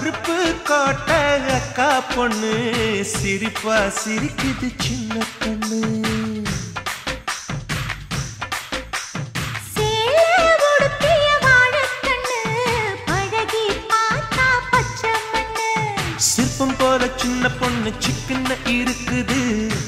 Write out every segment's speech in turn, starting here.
அருப்பு காட்ட அக்கா பொண்ணு சிரிப்பா சிரிக்குது சின்ன கண்ணு சேலை உடுத்திய வாழைக்கண்ணு, பழகி பார்த்தா பச்சை மண்ணு. சிற்பம் போல சின்ன பொண்ணு சிக்கன இருக்குது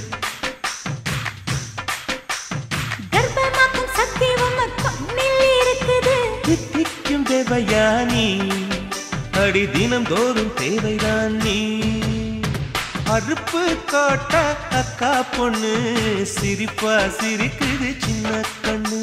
கர்ப்பமாக்கும் சக்தி உங்க கண்ணில் இருக்குது. தித்திக்கும் தேவையானி அடி தினம் தோறும் தேவைதான் நீ அறுப்பு காட்ட அக்கா பொண்ணு சிரிப்பா சிரிக்குது சின்ன கண்ணு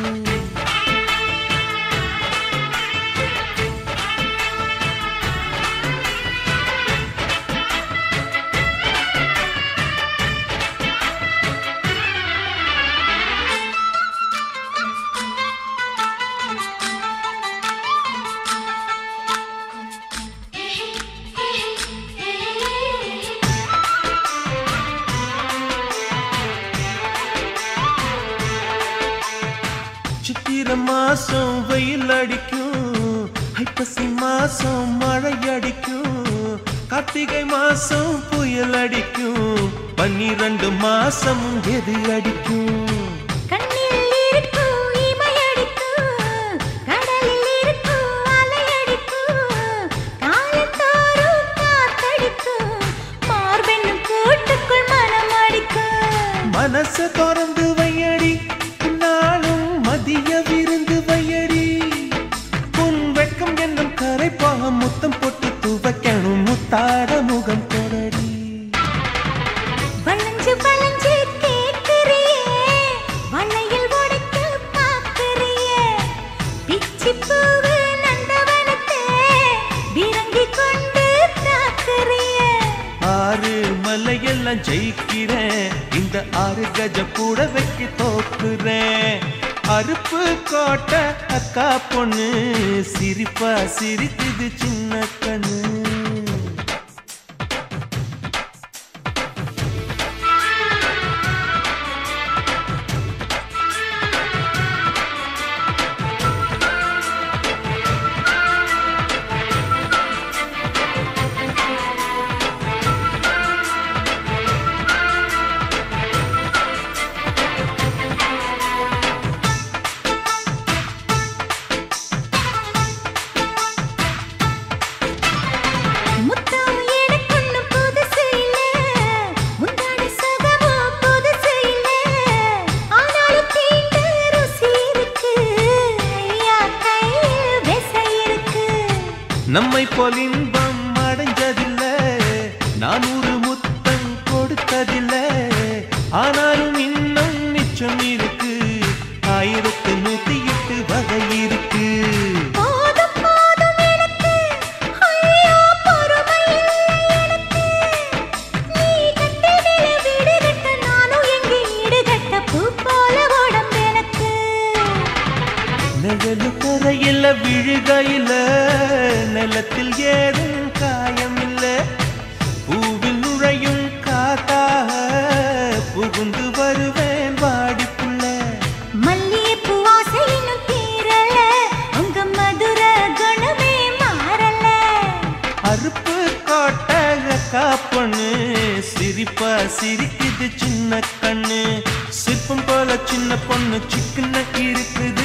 சித்திர மாசம் வெயில் அடிக்கும் ஐப்பசி மாசம் மழை அடிக்கும் கார்த்திகை மாசம் புயல் அடிக்கும் பன்னிரண்டு மாசம் எது அடிக்கும் கண்ணில் இருக்கும் இமையடிக்கும், கடலில் இருக்கும் அலையடிக்கும், காலத்தோறும் காத்தடிக்கும், மார்பென்னும் கூட்டுக்குள் மனம் அடிக்கும். மனச திறந்து வையடி நாளும் மதிய விருந்து வையடி உன் வெட்கம் என்னும் கரைப்பாக முத்தம் போட்டு துவைக்கணும் முத்தாட முகம் தொடடி வளைஞ்சு வளைஞ்சு கேட்கிறியே, வளையல் உடைக்க பார்க்கிறியே. பிச்சிப் பூவு நந்தவனத்தே, விரங்கிக் கொண்டு தாக்குறியே. ஆறு மலையெல்லாம் ஜெயிக்கிறேன் இந்த ஆறு கஜ கூட வைக்க தோக்குறேன் அறுப்பு கோட்ட அக்கா பொண்ணு சிரிப்பா சிரிக்குது சின்ன கண்ணு முத்தம் எனக்கொன்னும் புதுசு இல்ல, முந்தானை சுகமும் புதுசு இல்ல. ஆனாலும் தீண்ட ருசி இருக்கு, ஐயா கையில் விசை இருக்கு. நம்மை போல் இன்பம் அடைஞ்சதில்ல நானூறு முத்தம் கொடுத்ததில்ல ஆனாலும் இன்னும் மிச்சம் இருக்கு ஆயிரத்து நூத்தி எட்டு வகை இருக்கு போதும் போதும் எனக்கு, ஐயோ பொறுமை இல்லை எனக்கு. நீ கட்டிடில வீடு கட்ட, நானும் எங்கே ஈடு கட்ட, பூ போல உடம்பு எனக்கு. நிழலு கரையில விழுகையில நிலத்தில் ஏதும் காயம் இல்ல பூவில் நுழையும் காத்தாக புகுந்து வருவேன் வாடிப்புள்ள மல்லிகைப்பூ வாசை இன்னும் தீரல, உங்க மதுர குணமே மாறல. அறுப்பு காட்ட அக்கா பொண்ணு சிரிப்பா சிரிக்குது சின்ன கண்ணு சிற்பம் போல சின்ன பொண்ணு சிக்கன இருக்குது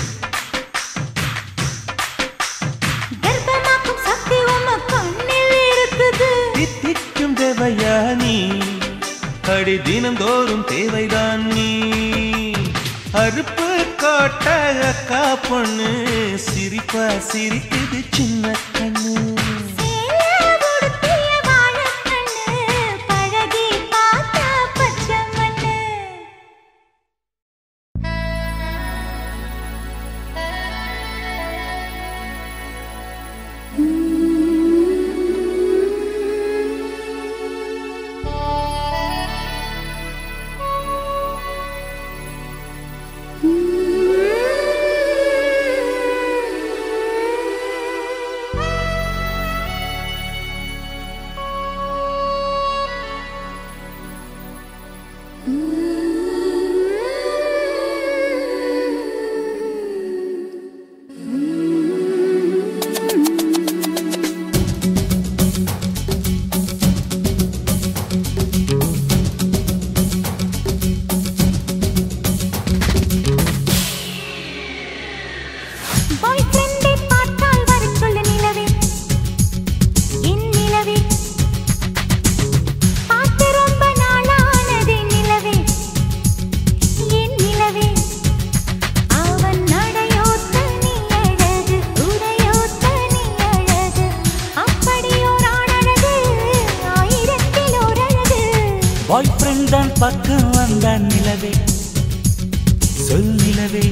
கர்ப்பமாக்கும் சக்தி உம்ம கண்ணில் இருக்குது. தித்திக்கும் தேவையானி அடி தினந்தோறும் தேவைதான் நீ அறுப்பு காட்ட அக்கா பொண்ணு சிரிப்பா சிரிக்குது சின்ன கண்ணு சேலை உடுத்திய வாழைக்கண்ணு, பழகி பார்த்தா பச்சை மண்ணு. பாய் ஃப்ரெண்ட் தான் பக்கம் வந்தான் நிலவே சொல் நிலவே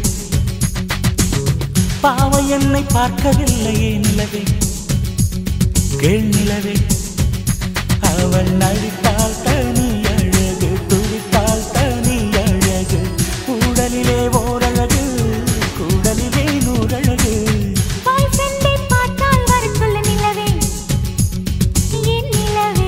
பாவம் என்னை பார்க்கவில்லையே நிலவே கேள் நிலவே அவள் நடித்தால் தனி அழகு துடித்தால் தனி அழகு கூடலிலே ஓரழகு கூடலிலே நூறழகு பாய் ஃப்ரெண்டை பார்த்தால் வர சொல்லு நிலவே என் நிலவே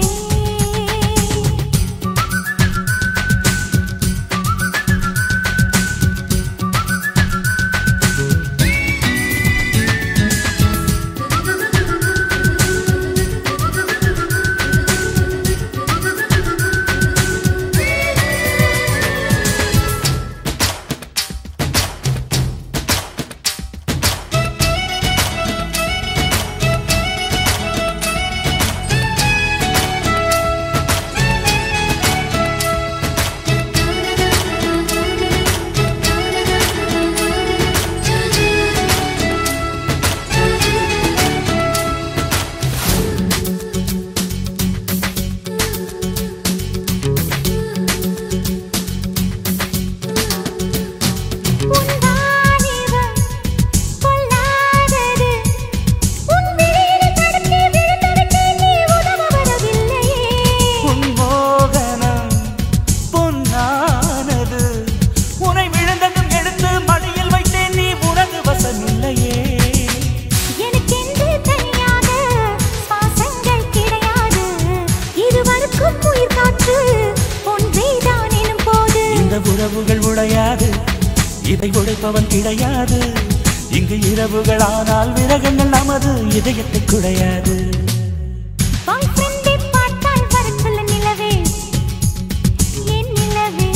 உன் வாலிபம் பொல்லாதது உன் விழியில் தடுக்கி விழுந்துவிட்டேன் நீ உதவ வரவில்லையே உன் மோகனம் பொன்னானது உனை விழுந்ததும் எடுத்து மடியில் வைத்தேன் நீ உனது வசமில்லையே எனக்கென்று தனியாக சுவாசங்கள் கிடையாது இருவருக்கும் உயிர் காற்று ஒன்றேதான் எனும் போது இந்த உறவுகள் உடையாது இதை உடைப்பவன் கிடையாது இங்கு இரவுகள் ஆனால் விரகங்கள் நமது இதயத்தை குடையாது பாய் ஃப்ரெண்டை பார்த்தால் வர சொல்ல நிலவே என் நிலவே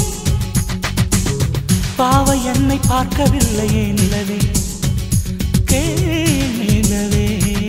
பாவ என்னை பார்க்கவில்லையே நிலவே கே நிலவே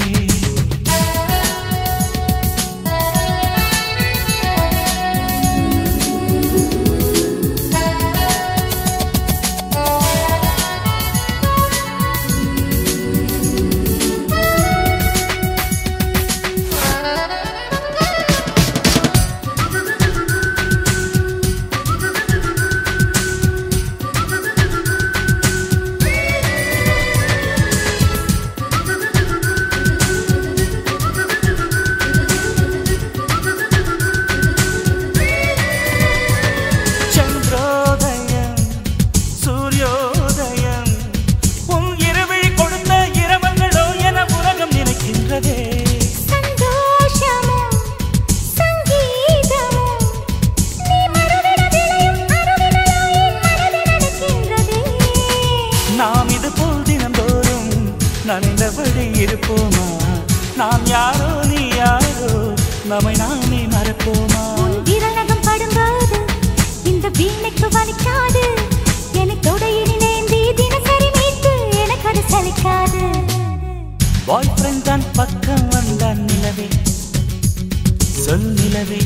சந்திரோதயம் சூரியோதயம் உன் இருவிழி கொடுத்த இரவங்களோ என உலகம் நினைக்கின்றதே சந்தோஷமும் சங்கீதமும் நீ மறுவிட விளையும் அருவிகளோ என் மனதில் நடக்கின்றதே நாம் இது போல் தினந்தோறும் நனைந்தபடி இருப்போமா நாம் யாரோ நீ யாரோ நம்மை நாமே மறப்போமா உன் விரல் நகம் படும்போது இந்த வீணைக்கு வலிக்காது எனக்கு தொடையிலேந்தி தினசரி மீட்டு எனக்கு அது சலிக்காது பாய் ஃப்ரெண்ட் தான் பக்கம் வந்தான் நிலவே சொல் நிலவே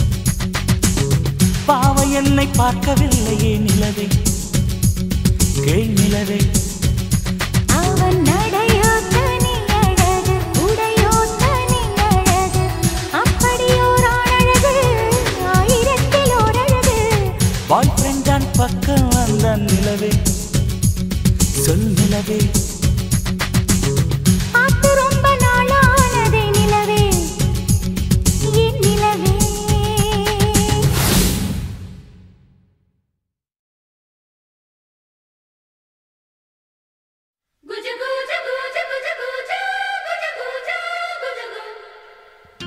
பாவ என்னை பார்க்கவில்லையே நிலவே கேள் நிலவே அவன் நடையோ தனி அழகு உடையோ தனி அழகு அப்படியோர் அழகு ஆயிரத்தில் ஓர் அழகு பாய் ஃப்ரெண்ட் தான் பக்கம் வந்தான் நிலவே சொல் நிலவே பார்த்து ரொம்ப நாளானதே நிலவே என் நிலவே Guja guja guja guja guja guja guja guja guja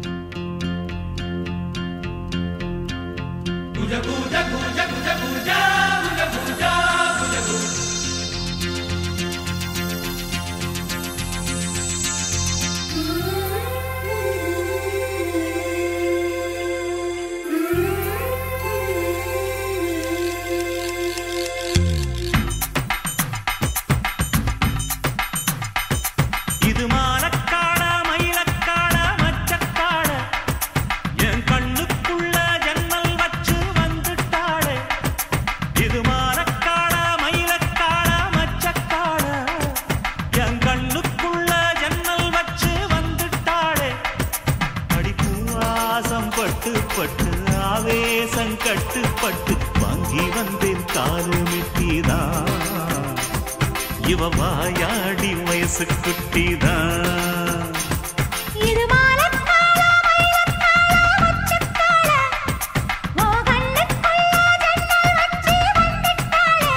இது மானக்காடா மயிலக்காடா மச்சக்காட என் கண்ணுக்குள்ள ஜன்னல் வச்சு வந்துட்டாளே இது மானக்காடா மயிலக்காடா மச்சக்காட என் கண்ணுக்குள்ள ஜன்னல் வச்சு வந்துட்டாளே அடிப்பூவாசம் பட்டு பட்டு ஆவேசம் கட்டுப்பட்டு வாங்கி வந்தேன் காலமிட்டிதான் இவ வாயாடி வயசு குட்டிதான் இது மாலக்கால மயிலக்கால மொச்சக்கால ஓ கண்ணுக்குள்ள ஜன்னல் வச்சு வந்துட்டாளே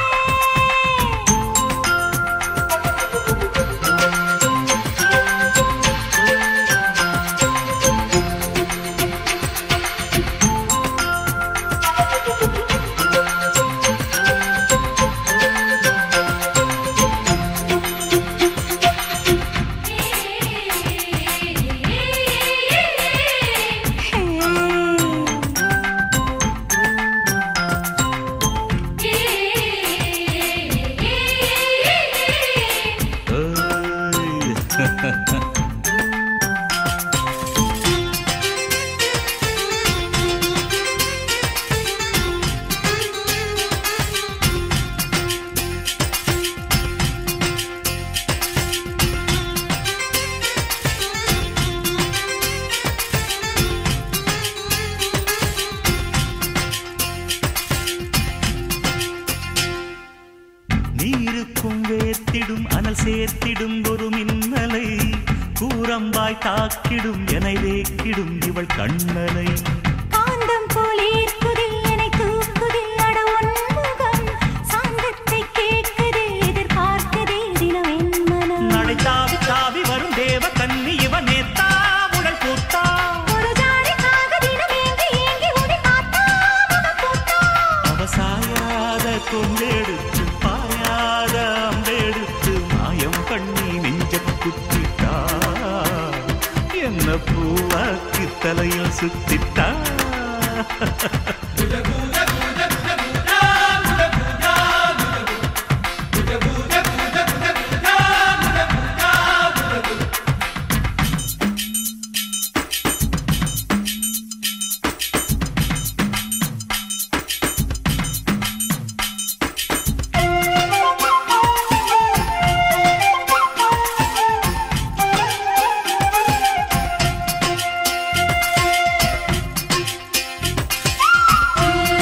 ஏய். நீருக்கும் வேர்த்திடும் அனல் சேர்த்திடும் ஒரு மின்னலை கூரம்பாய் தாக்கிடும் என வேக்கிடும் இவள் கண்ணலை காந்தம் போல் ஈர்க்குது என்னை தூக்குது அட உன்முகம் சாந்தத்தை கேட்குது எதிர்பார்க்குதே தினம் என் மனம் நடை தாவி தாவி வரும் தேவ கன்னி இவன் நேத்தா உடல் பூத்தா ஒரு ஜாடிக்காக தினம் ஏங்கி ஏங்கி உன்னை பார்த்தா முகம் பூத்தா அவ சாயாத கொண்டெடுத்து பாயாத அம்பெடுத்து மாயம் பண்ணி நெஞ்ச குத்திட்டா என்ன பூவாக்கி தலையில் சுத்திட்டா ஆ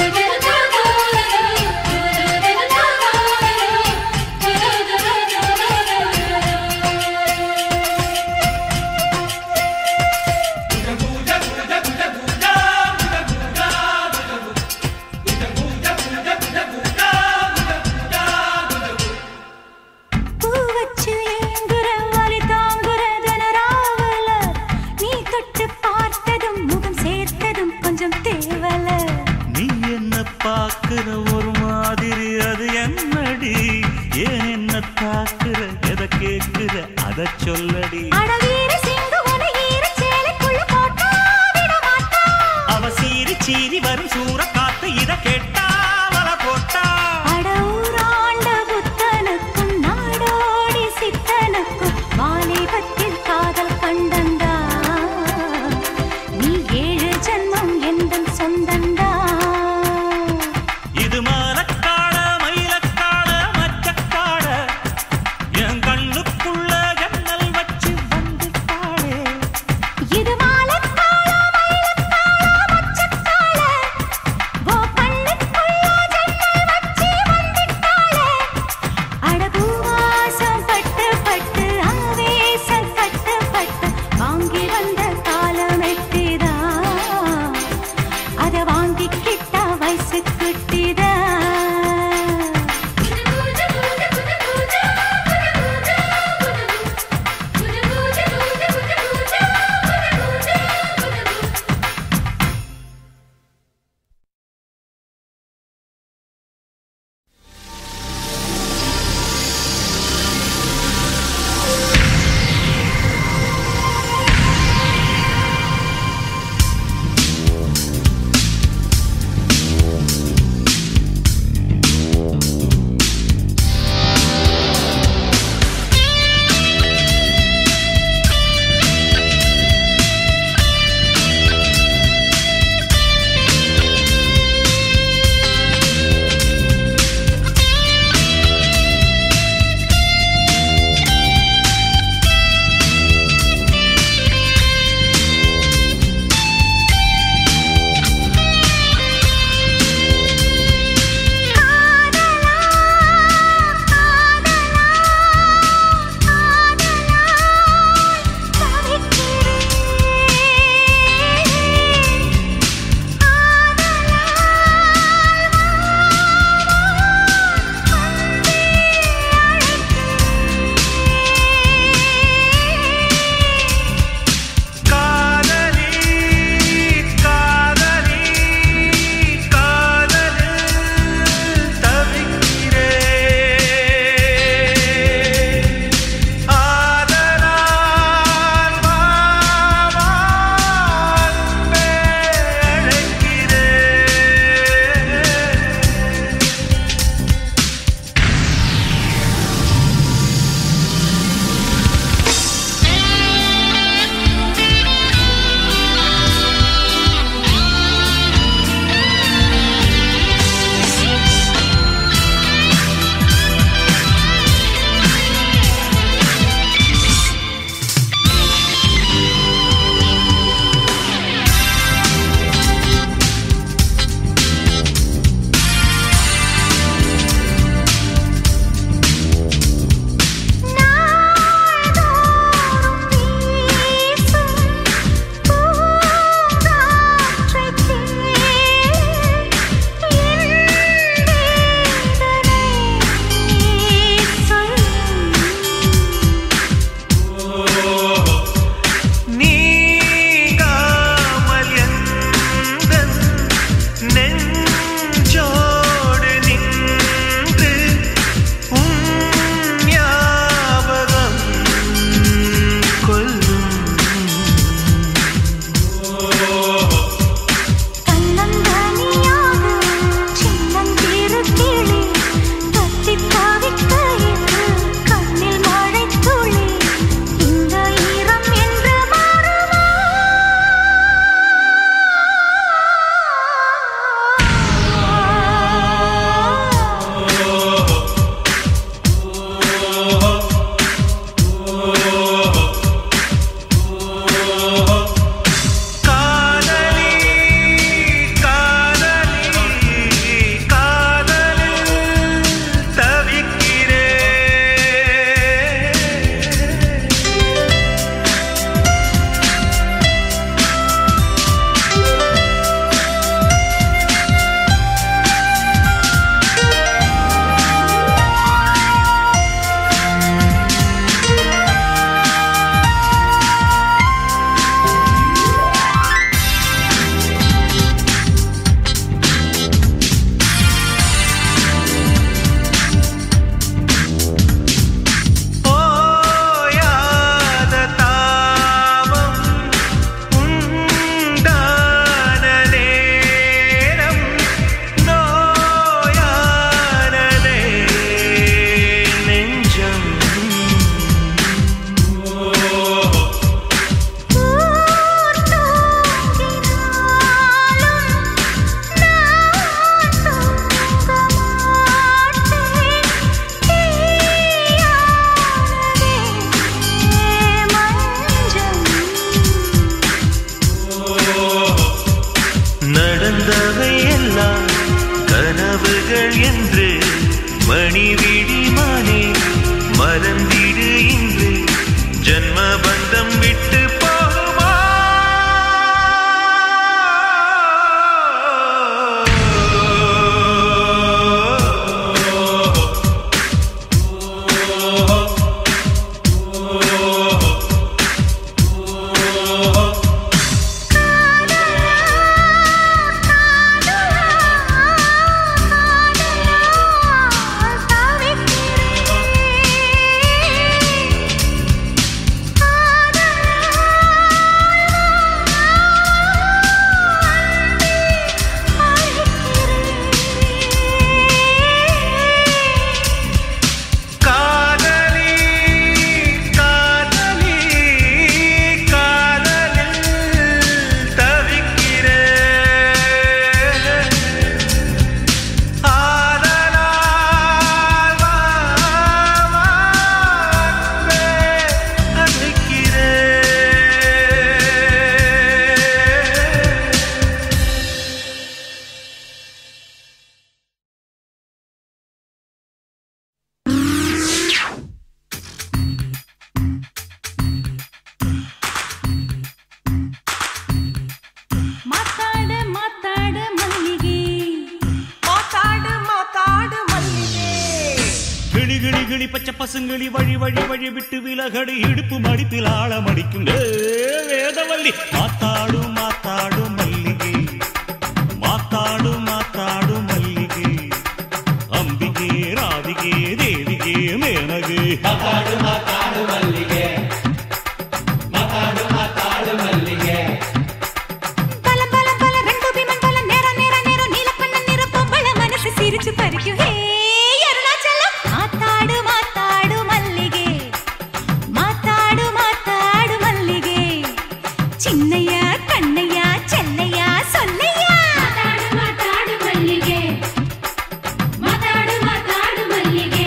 கிளி பச்சை பசுங்கிளி வழி வழி வழி விட்டு விலகடி இடுப்பு மடிப்பில் ஆழம் அடிக்கும் ஏ, வேதவல்லி மாத்தாடு மாத்தாடு மல்லிகை மாத்தாடு மாத்தாடு மல்லிகை அம்பிகே ராதிகே தேவிகே மேனகே மாத்தாடு மாத்தாடு மல்லிகே மாத்தாடு மாத்தாடு மல்லிகே பலம் பலம் பலம் ரெண்டு விமன் பலம் நேர நேர நேரம் நீலக்கண்ண நிற பொம்பள மனசு சிரிச்சு பறிக்கும் ஹே அருணாச்சலம் மாத்தாடு மாத்தாடு மல்லிகே மாத்தாடு மாத்தாடு மல்லிகே சின்னையா கண்ணையா செல்லையா சொல்லையா மாத்தாடு மாத்தாடு மல்லிகே மாத்தாடு மாத்தாடு மல்லிகே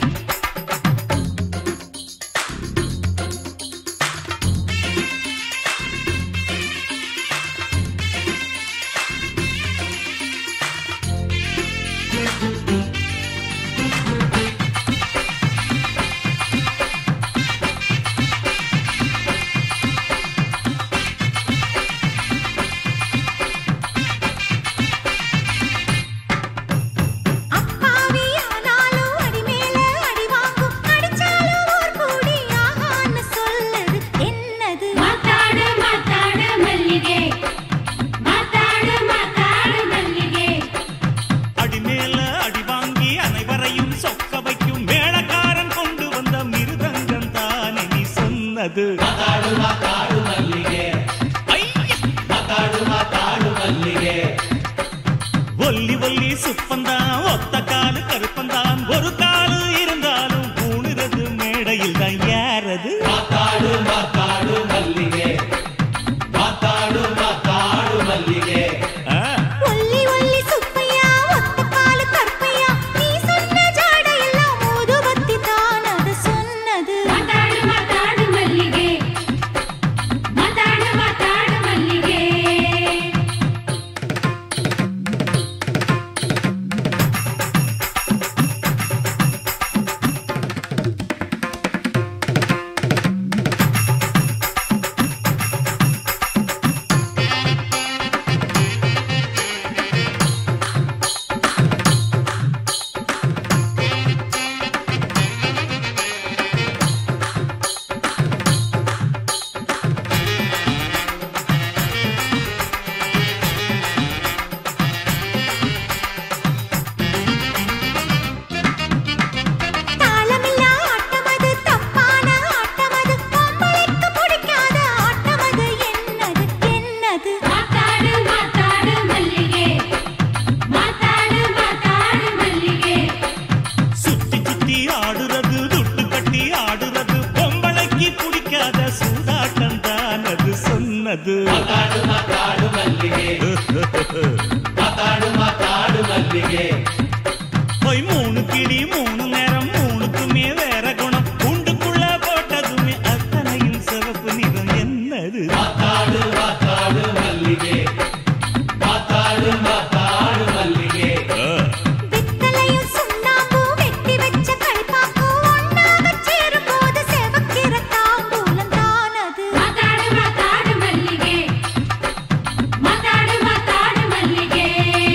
அப்பாவி ஆனாலும் அடி மேல அடி வாங்கும் அடிச்சாலும் ஒரு கூடி ஆகான்னு சொல்லுது என்னது மாத்தாடு மாத்தாடு மல்லிகே மாத்தாடு மாத்தாடு மல்லிகே அடி மேல அடி வாங்கி அனைவரையும் சொக்க வைக்கும் மேளக்காரன் கொண்டு வந்த மிருதங்கம் தானே நீ சொன்னது மாத்தாடு மாத்தாடு மல்லிகே ஐயா! மாத்தாடு மாத்தாடு மல்லிகே ஒல்லி ஒல்லி சுப்பந்தான் ஒத்த காலு கருப்பந்தான் ஒரு காலு இருந்தாலும் பூணுறது மேடையில் தான் யாரது மாத்தாடு மாத்தாடு மல்லிகே மாத்தாடு மாத்தாடு மல்லிகே ஆ, ஒல்லி ஒல்லி சுப்பையா ஒத்த காலு கற்பையா நீ சொன்ன ஜாடையெல்லாம் ஊதுபத்தி தான் அது சொன்னது மாத்தாடு மாத்தாடு மல்லிகே மாத்தாடு மாத்தாடு மல்லிகே தாளமில்லா ஆட்டமது தப்பான ஆட்டமது பொம்பளைக்கு பிடிக்காத ஆட்டமது என்னது என்னது மாத்தாடு மாத்தாடு மல்லிகே மாத்தாடு மாத்தாடு மல்லிகே சுத்தி சுத்தி ஆடுறது துட்டு கட்டி ஆடுறது பொம்பளைக்கு பிடிக்காத சூதாட்டம் தான் அது சொன்னது மாத்தாடு மாத்தாடு மல்லிகே மாத்தாடு மாத்தாடு மல்லிகே போய் மூணு கிளி மூணு நேரம் மூணுக்குமே வேற குணம் குண்டுக்குள்ள போட்டதுமே அத்தனையும் சிவப்பு நிறம் என்னது மாத்தாடு மாத்தாடு மல்லிகே மாத்தாடு மாத்தாடு மல்லிகே ஆ. வெத்தலையும் சுண்ணாம்பும் வெட்டி வச்ச கைப்பாக்கும் ஒண்ணாக சேரும்போது செவக்கிற தாம்பூலம் தான் அது மாத்தாடு மாத்தாடு மல்லிகே மாத்தாடு மாத்தாடு மல்லிகே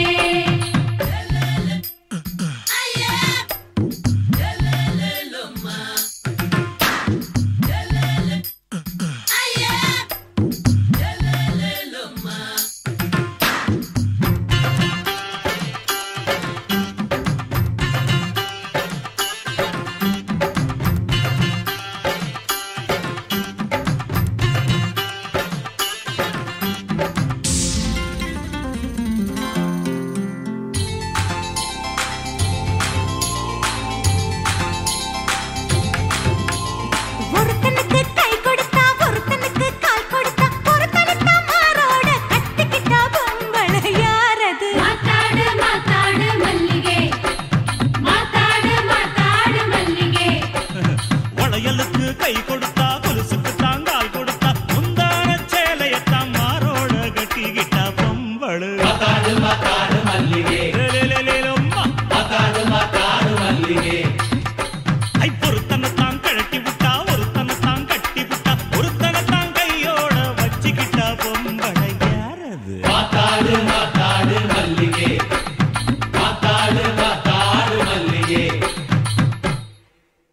ஒருத்தனுக்கு கை கொடுத்தா ஒருத்தனுக்கு கால் கொடுத்தா ஒருத்தனுக்கு மாரோட கட்டிக்கிட்டா பொம்பளை யாரது மாத்தாடு மாத்தாடு மல்லிகே மாத்தாடு மாத்தாடு மல்லிகே வளையலுக்கு கை கொடுத்தா கொலுசுக்கு தாங்கால் கொடுத்தா முந்தான சேலையத்தான் மாரோட கட்டிக்கிட்டா பொம்பளு மாத்தாடு மாத்தாடு மல்லிகே லேலேலேலேலம்மா. மாத்தாடு மாத்தாடு மல்லிகே ஐ பொருத்தனைத்தான் கழட்டி விட்டா ஒருத்தனைத்தான் கட்டி விட்டா ஒருத்தனைத்தான் கையோட வச்சுக்கிட்டா பொம்பளை யாரது மாத்தாடு மாத்தாடு மல்லிகே மாத்தாடு மாத்தாடு மல்லிகே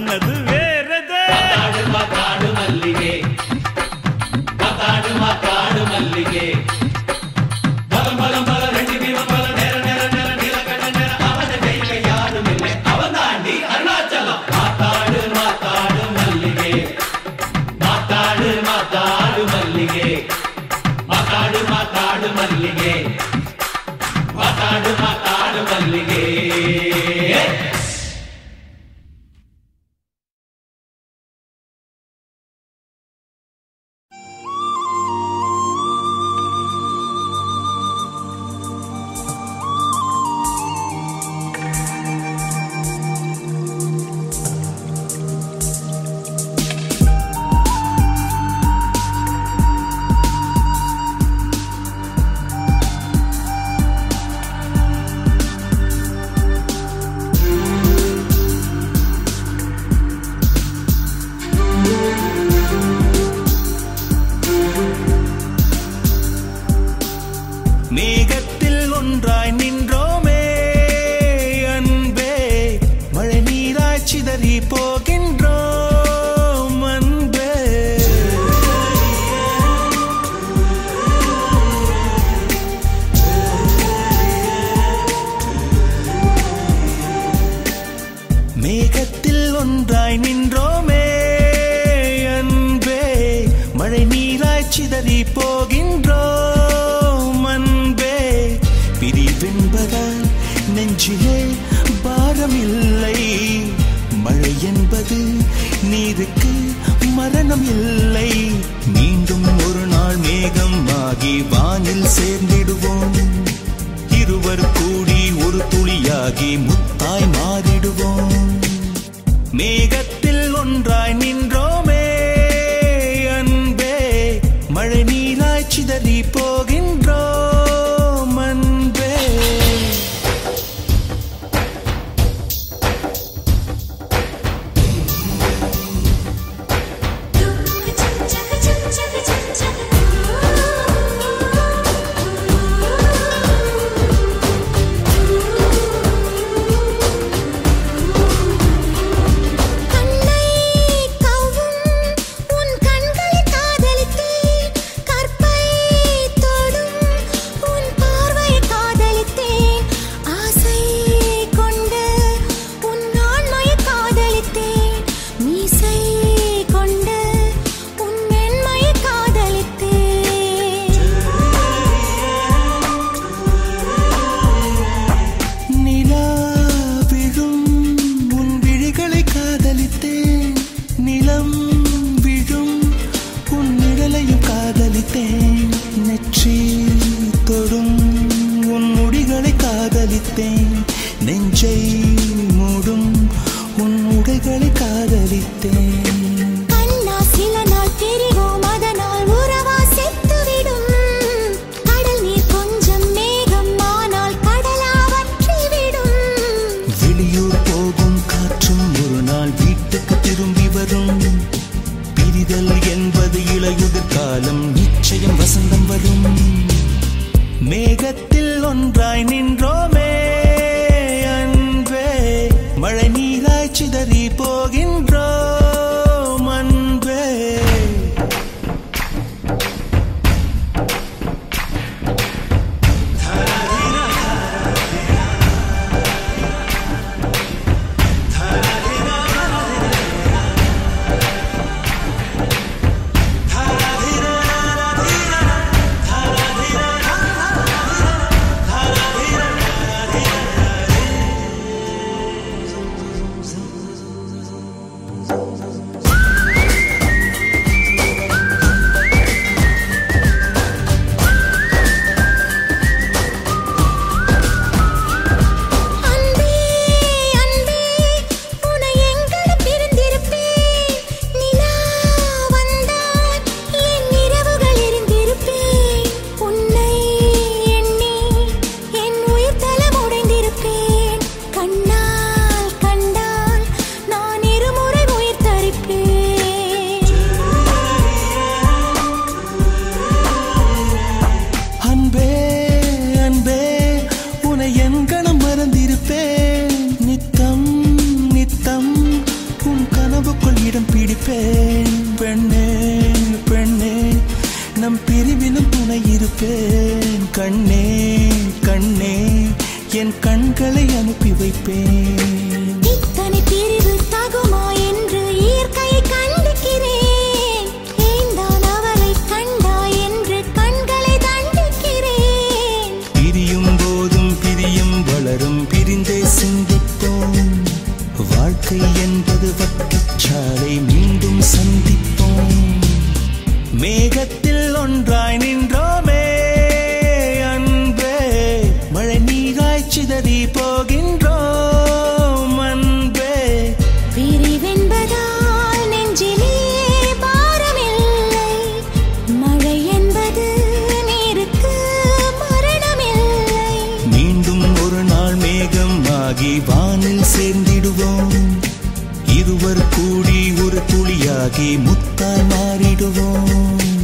சொன்னது வேறதே மாத்தாடு மாத்தாடு மல்லிகே மாத்தாடு மாத்தாடு மல்லிகே பலம் பலம் பல ரெண்டு தீபம் பல நேர நேர நேர நீல கண்ண நேர அவன ஜெயிக்க யாரும் இல்லை அவன் தாண்டி அருணாச்சலம் மாத்தாடு மாத்தாடு மல்லிகே மாத்தாடு மாத்தாடு மல்லிகே மாத்தாடு மாத்தாடு மல்லிகே மாத்தாடு மாத்தாடு மல்லிகே மேகத்தில் ஒன்றாய் நின்றோமே அன்பே மழை நீராய் சிதறி போகின்றோம் அன்பே மேகத்தில் ஒன்றாய் நின்றோமே அன்பே மழை நீராய் சிதறி போகின்றோம் அன்பே பிரிவென்பதால் நெஞ்சிலே பாரமில்லை மழை என்பது நீருக்கு மரணம் இல்லை மீண்டும் ஒரு நாள் மேகம் ஆகி வானில் சேர்ந்திடுவோம் இருவர் கூடி ஒரு துளியாகி முத்தாய் மாறிடுவோம் மேகத்தில் ஒன்றாய் நின்றோமே அன்பே மழை நீராய் சிதறி போகின்றோம் அன்பே கண்ணை கவ்வும் உன் கண்களை காதலித்தேன் கற்பை தொடும் உன் பார்வையை காதலித்தேன் ஆசை கொண்டு உன் ஆண்மையை காதலித்தேன் மீசை கொண்டு உன் மென்மையை காதலித்தேன் நிலா விழும் உன் விழிகளை காதலித்தேன் நிலம் விழும் உன் நிழலையும் காதலித்தேன் நெற்றி தொடும் உன் முடிகளை காதலித்தேன் நெஞ்சை மூடும் உன் உடைகளை காதலித்தேன் கண்ணா சில நாள் பிரிவோம் அதனால் உறவா செத்துவிடும் கடல் நீர் கொஞ்சம் மேகம் ஆனால் கடலா வற்றிவிடும் வெளியூர் போகும் காற்றும் ஒரு நாள் வீட்டுக்கு திரும்பி வரும் பிரிதல் என்பது இளையுதிர் காலம் நிச்சயம் வசந்தம் வரும் மேகத்தில் ஒன்றாய் நின்றோமே அன்பே மழை நீராய் சிதறி போகின்றோம் அன்பே அன்பே அன்பே உன்னை எங்கட பிரிந்திருப்பேன் நிலா வந்தால் என் இரவுகள் எரிந்திருப்பேன் உன்னை எண்ணி என் உயிர் தலம் உடைந்திருப்பேன் கண்ணால் கண்டால் நான் இருமுறை உயிர் தரிப்பேன் என் கண்களை அனுப்பி வைப்பேன் இத்தனை பிரிவு தகுமா என்று இயற்கையை கண்டிக்கிறேன் ஏந்தான் அவளை கண்டா என்று கண்களை தண்டிக்கிறேன் பிரியும் போதும் பிரியும் வளரும் பிரிந்தே சிந்திப்போம் வாழ்க்கை என்பது வட்டுச்சாலை மீண்டும் சந்திப்போம் மேகத்தில் ஒன்றாய் நின்றோமே அன்பே மழை நீராய் சிதறி போகின்றோம் அன்பே பிரிவென்பதால் நெஞ்சிலே பாரமில்லை மழை என்பது நீருக்கு மரணமில்லை மீண்டும் ஒரு நாள் மேகம் ஆகி வானில் சேர்ந்திடுவோம் இருவர் கூடி ஒரு துளியாகி முத்தாய் மாறிடுவோம்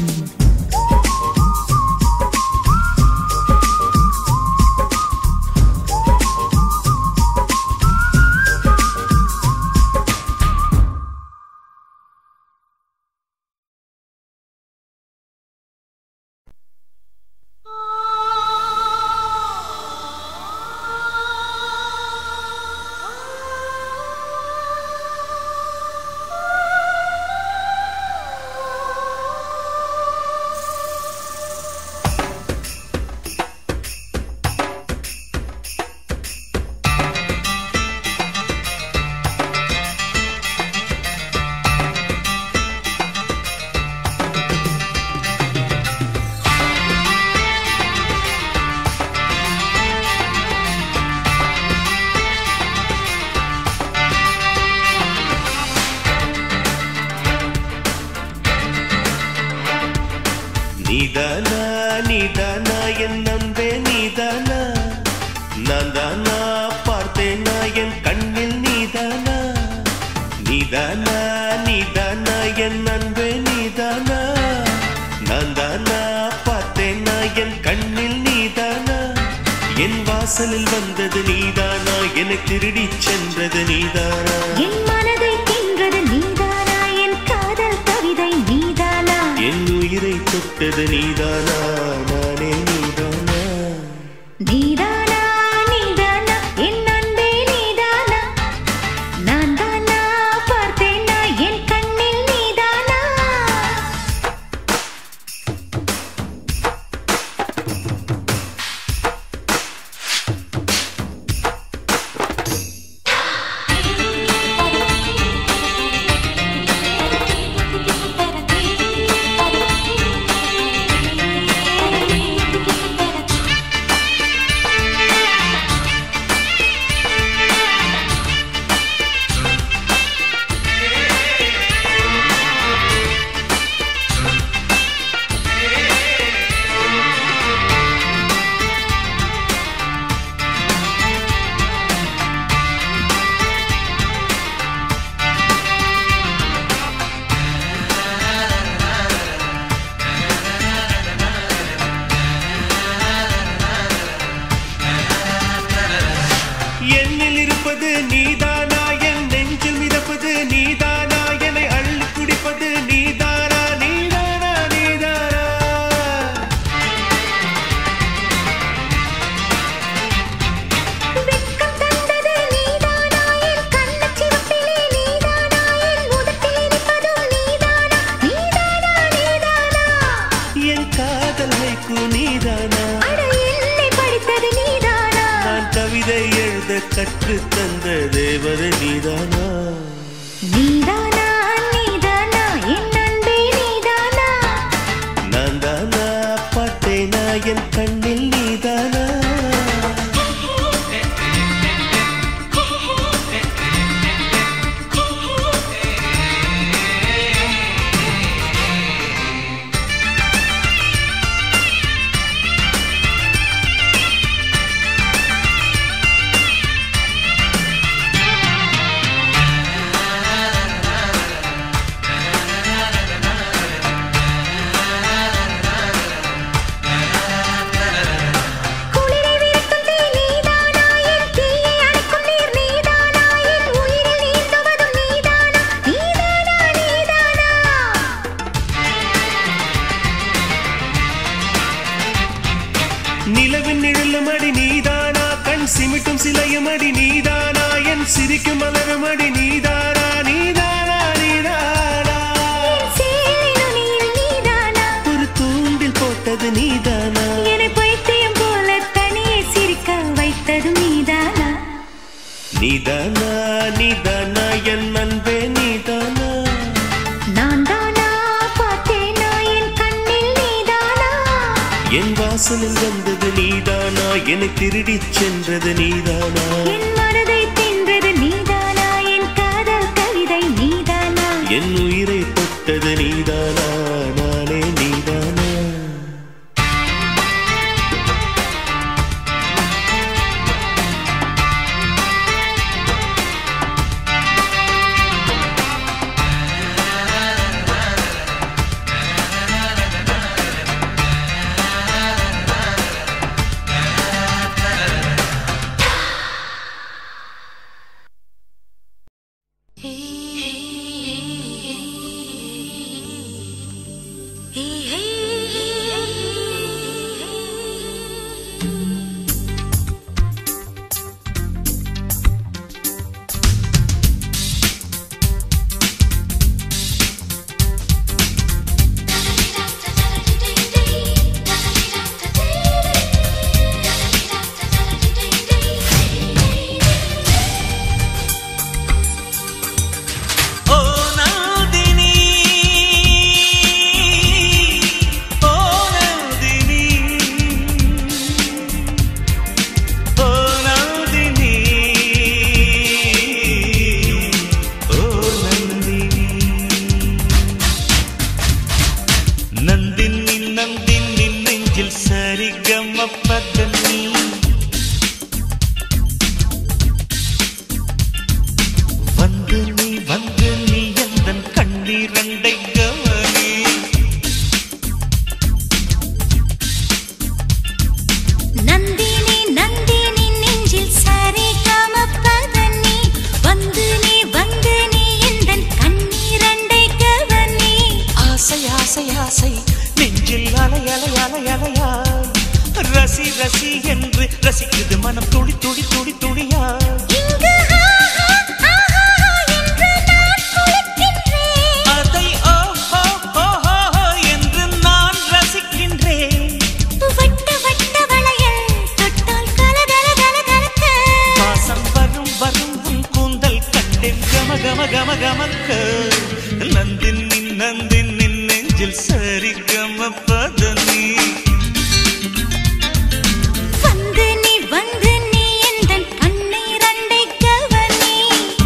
நீதானா நீதானா என் நம்பே நீதானா நான் தானா பார்த்தேனா என் கண்ணில் நீதானா நீதானா நீதானா என் அன்பே நீதானா நான் தானா பார்த்தேனா என் கண்ணில் நீதானா என் வாசலில் வந்தது நீதானா என்னை திருடிச் சென்றது நீதானா என் மனதை தின்றது நீதானா என் காதல் கவிதை நீதானா என் உயிரை தொட்டது நீதானா நானே நீதானா நீதானா நீதானா என் அன்பே நீதானா நான் தானா பார்த்தேனா என் கண்ணில் நீதானா Thank you. வாசலில் வந்தது நீதானா என்னை திருடிச் சென்றது நீதானா என் மனதை தின்றது நீதானா என் காதல் கவிதை நீதானா என் உயிரை தொட்டது நீதானா நானே நீதானா ஓ நந்தினி ஓ நந்தினி ஓ நந்தினி ஓ நந்தினி நந்தினி நந்தினி நெஞ்சில் சரிகமப்பதனி வந்து நீ வந்து நீ எந்தன் கண்ணீரண்டை கவனி நந்தினி நந்தினி நெஞ்சில் சரி கமப்பதனி வந்து நீ வந்து நீ எந்தன் கண்ணீரண்டை கவனி ஆசை ஆசை ஆசை நெஞ்சில் அலை அலை அலை அலையா ரசி ரசி என்று ரசிக்குது மனம் துடி துடி துடி துடியா இங்கு ஆஹா ஆஹா என்று நான் குளிக்கின்றேன் அதை ஓ ஹோ ஹோ ஹோ ஹோ என்று நான் ரசிக்கின்றேன் வட்ட வட்ட வளையல் தொட்டால் கலகல கலகலக்க வாசம் வரும் வரும் உன் கூந்தல் கண்டேன் கம கம கம கமக்க நந்தினி நந்தினி நெஞ்சில் சரி கம பதனி வந்து நீ வந்து நீ எந்தன் கண்ணீரண்டை கவனி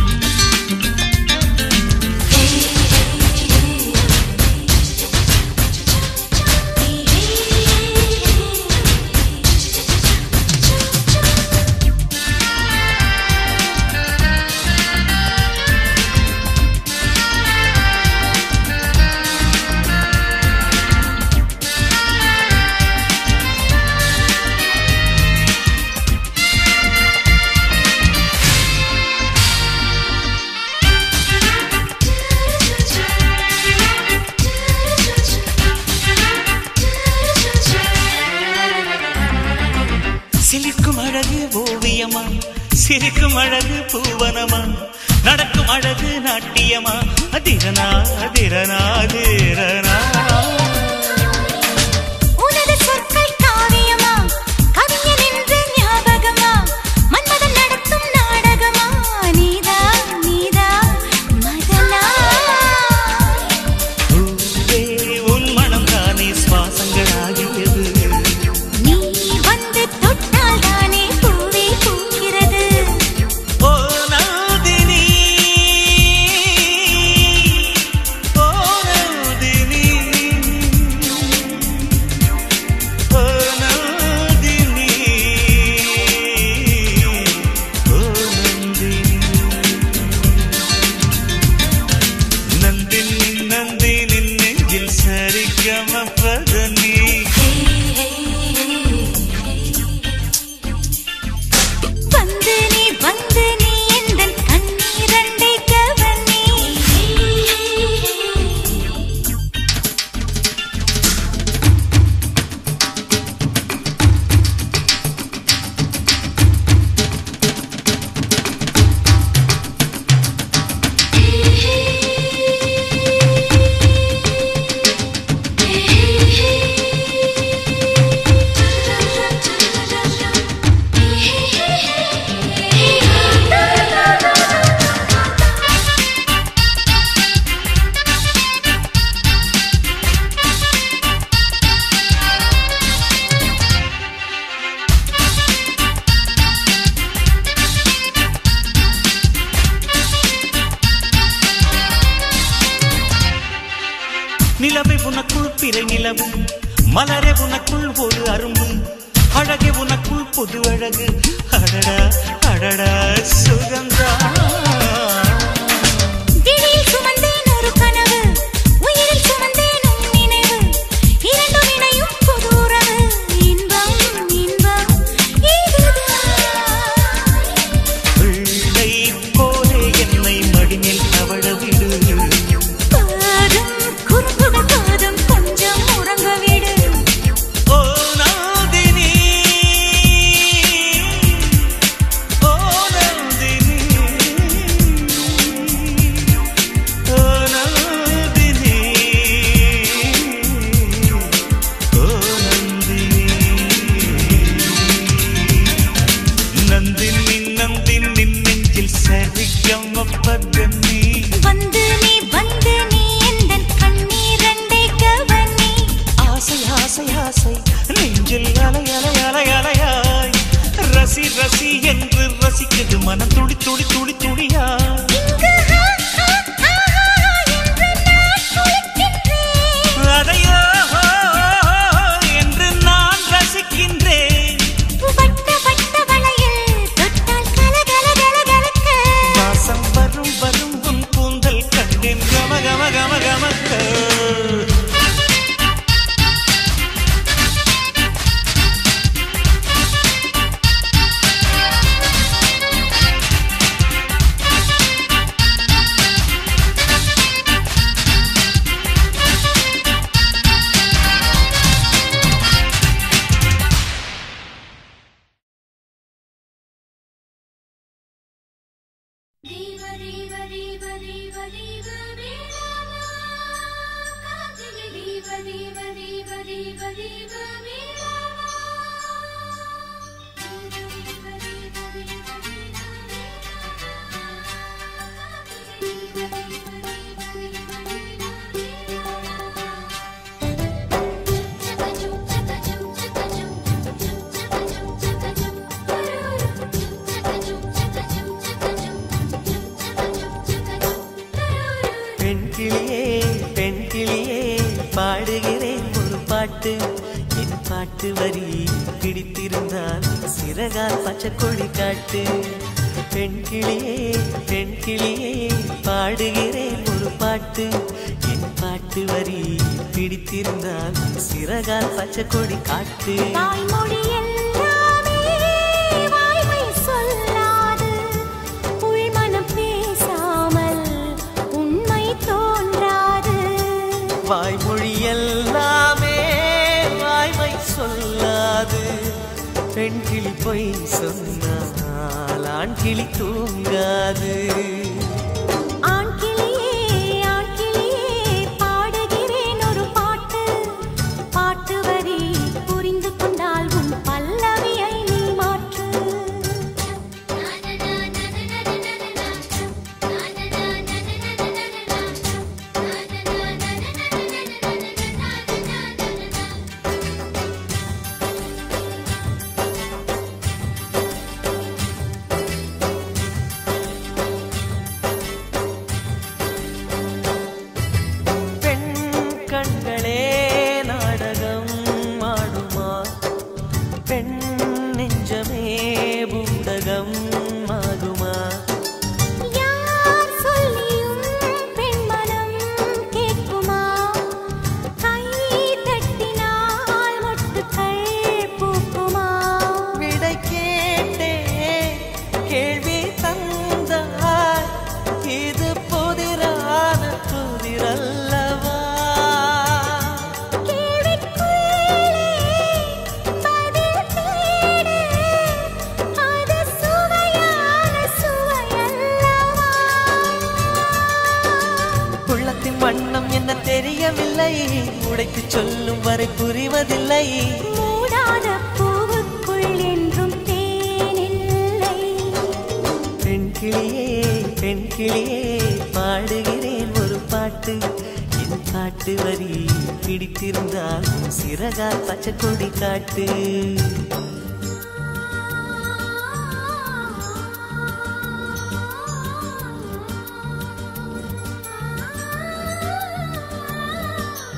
சிலிர்க்கும் அழகு ஓவியமா சிரிக்கும் அழகு பூவனமா நடக்கும் அழகு நாட்டியமா அதிரனா அதிரனா அதிரனா உனது சொற்கள் காவியமா கவிஞன் என்று ஞாபகமா மன்மதன் நடத்தும் நாடகமா நீதா நீதா மதனா பூவே, உன் மனம் தானே சுவாசங்களாகியது நீ வந்து தொட்டால் தானே பூவே பூக்கிறது ஓ நந்தினி ஓ நந்தினி நிலவை உனக்குள் பிறை நிலவு மலரே உனக்குள் ஒரு அரும்பு அழகே உனக்குள் புது அழகு அடடா அடடா சுகந்தா விழியில் சுமந்தேன் ஒரு கனவு உயிரில் சுமந்தேன் உன் நினைவு இரண்டும் இணையும் புது உறவு இன்பம் இன்பம் இதுதான் பிள்ளை போலே என்னை மடிமேல் தவழ விடு பாதம் குறும்புகள் பாதம் கொஞ்சம் உறங்க விடு ஓ நந்தினி ஓ நந்தினி ஓ நந்தினி ஓ நந்தினி நந்தினி நந்தினி நெஞ்சில் சரிகமப்பதனி வந்து நீ வந்து நீ எந்தன் கண்ணீரண்டை கவனி ஆசை ஆசை ஆசை நெஞ்சில் அலை அலை அலை அலையாய் ரசி ரசி என்று ரசிக்குது மனம் துடி துடி துடி துடியாய் இங்கு ஹா ஹா ஹா ஹா என்று நான் குளிக்கின்றேன் அதையோ என்று நான் ரசிக்கின்றேன் வட்ட வட்ட வளையல் தொட்டால் கல கல கல கலக்க வாசம் வரும் வரும் உன் கூந்தல் கண்டேன் கம கம கம கமக்க ദീവ ദീവ ദീവ ദീവ ദീവ മേലാവ കാറ്റിലെ ദീവ ദീവ ദീവ ദീവ ദീവ മേലാവ ദീവ ദീവ ദീവ ദീവ ദീവ பெண் கிளியே பெண் கிளியே பாடுகிறேன் ஒரு பாட்டு என் பாட்டு வரி பிடித்திருந்தால் சிறகால் பச்சை கொடி காட்டு பெண் கிளியே பெண் கிளியே பாடுகிறேன் ஒரு பாட்டு என் பாட்டு வரி பிடித்திருந்தால் சிறகால் பச்சை கொடி காட்டு தாய்மொழி எல்லாமே வாய்மை சொல்லாது உள்மனம் பேசாமல் உண்மை தோன்றாது வாய்மொழி எல்லாமே வாய்மை சொல்லாது பெண் கிளி பொய் சொன்னால் ஆண் கிளி தூங்காது ஆண் கிளியே ஆண் கிளியே பாடுகிறேன் ஒரு பாட்டு பாட்டு வரி புரிந்து கொண்டால் உன் பல்லவியை நீ மாற்று பெண் கண்களே நாடகம் ஆடுமா பெண் நெஞ்சமே பூடகம் ஆகுமா யார் சொல்லியும் பெண்மனம் கேட்குமா கை தட்டினால் மொட்டுக்கள் பூக்குமா விடை கேட்டே கேள்வி தந்தாய் இது புதிரான புதிரல்லவா கேள்விக்குள்ளே பதில் தேடு அது சுவையான சுவையல்லவா உள்ளத்தின் வண்ணம் என்ன தெரியவில்லை உடைத்து சொல்லும் வரை புரிவதில்லை மூடாத பூவுக்குள் என்றும் தேனில்லை பெண் கிளியே பெண் கிளியே பாடுகிறேன் ஒரு பாட்டு என் பாட்டு வரி பிடித்திருந்தால் சிறகால் பச்சை கொடி காட்டு ஆ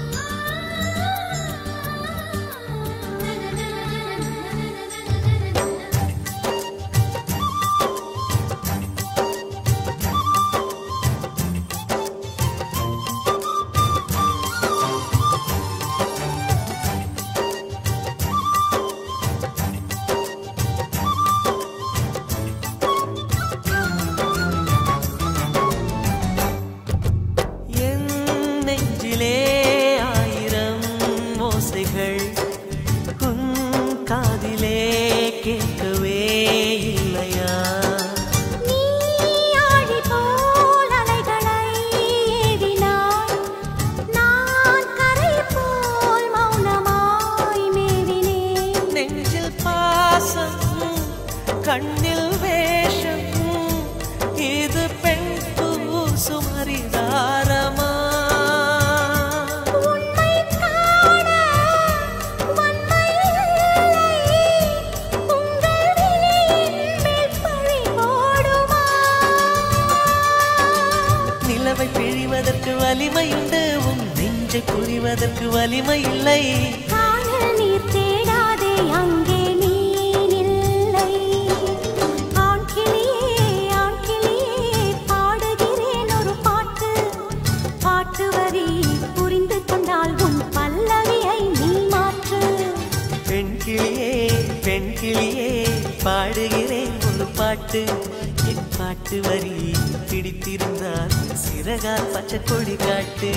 நிலவை பிழிவதற்கு வலிமையுண்டு உன் நெஞ்சை புரிவதற்கு வலிமை இல்லை காணல் நீர் தேடாதே அங்கே நீர் இல்லை ஆண் கிளியே ஆண் கிளியே பாடுகிறேன் ஒரு பாட்டு பாட்டு வரி புரிந்து கொண்டால் உன் பல்லவியை நீ மாற்று பெண் கிளியே பெண் கிளியே பாடுகிறேன் ஒரு பாட்டு என் பாட்டு வரி பிடித்திருந்தால் சிறகால் பச்சை கொடி காட்டு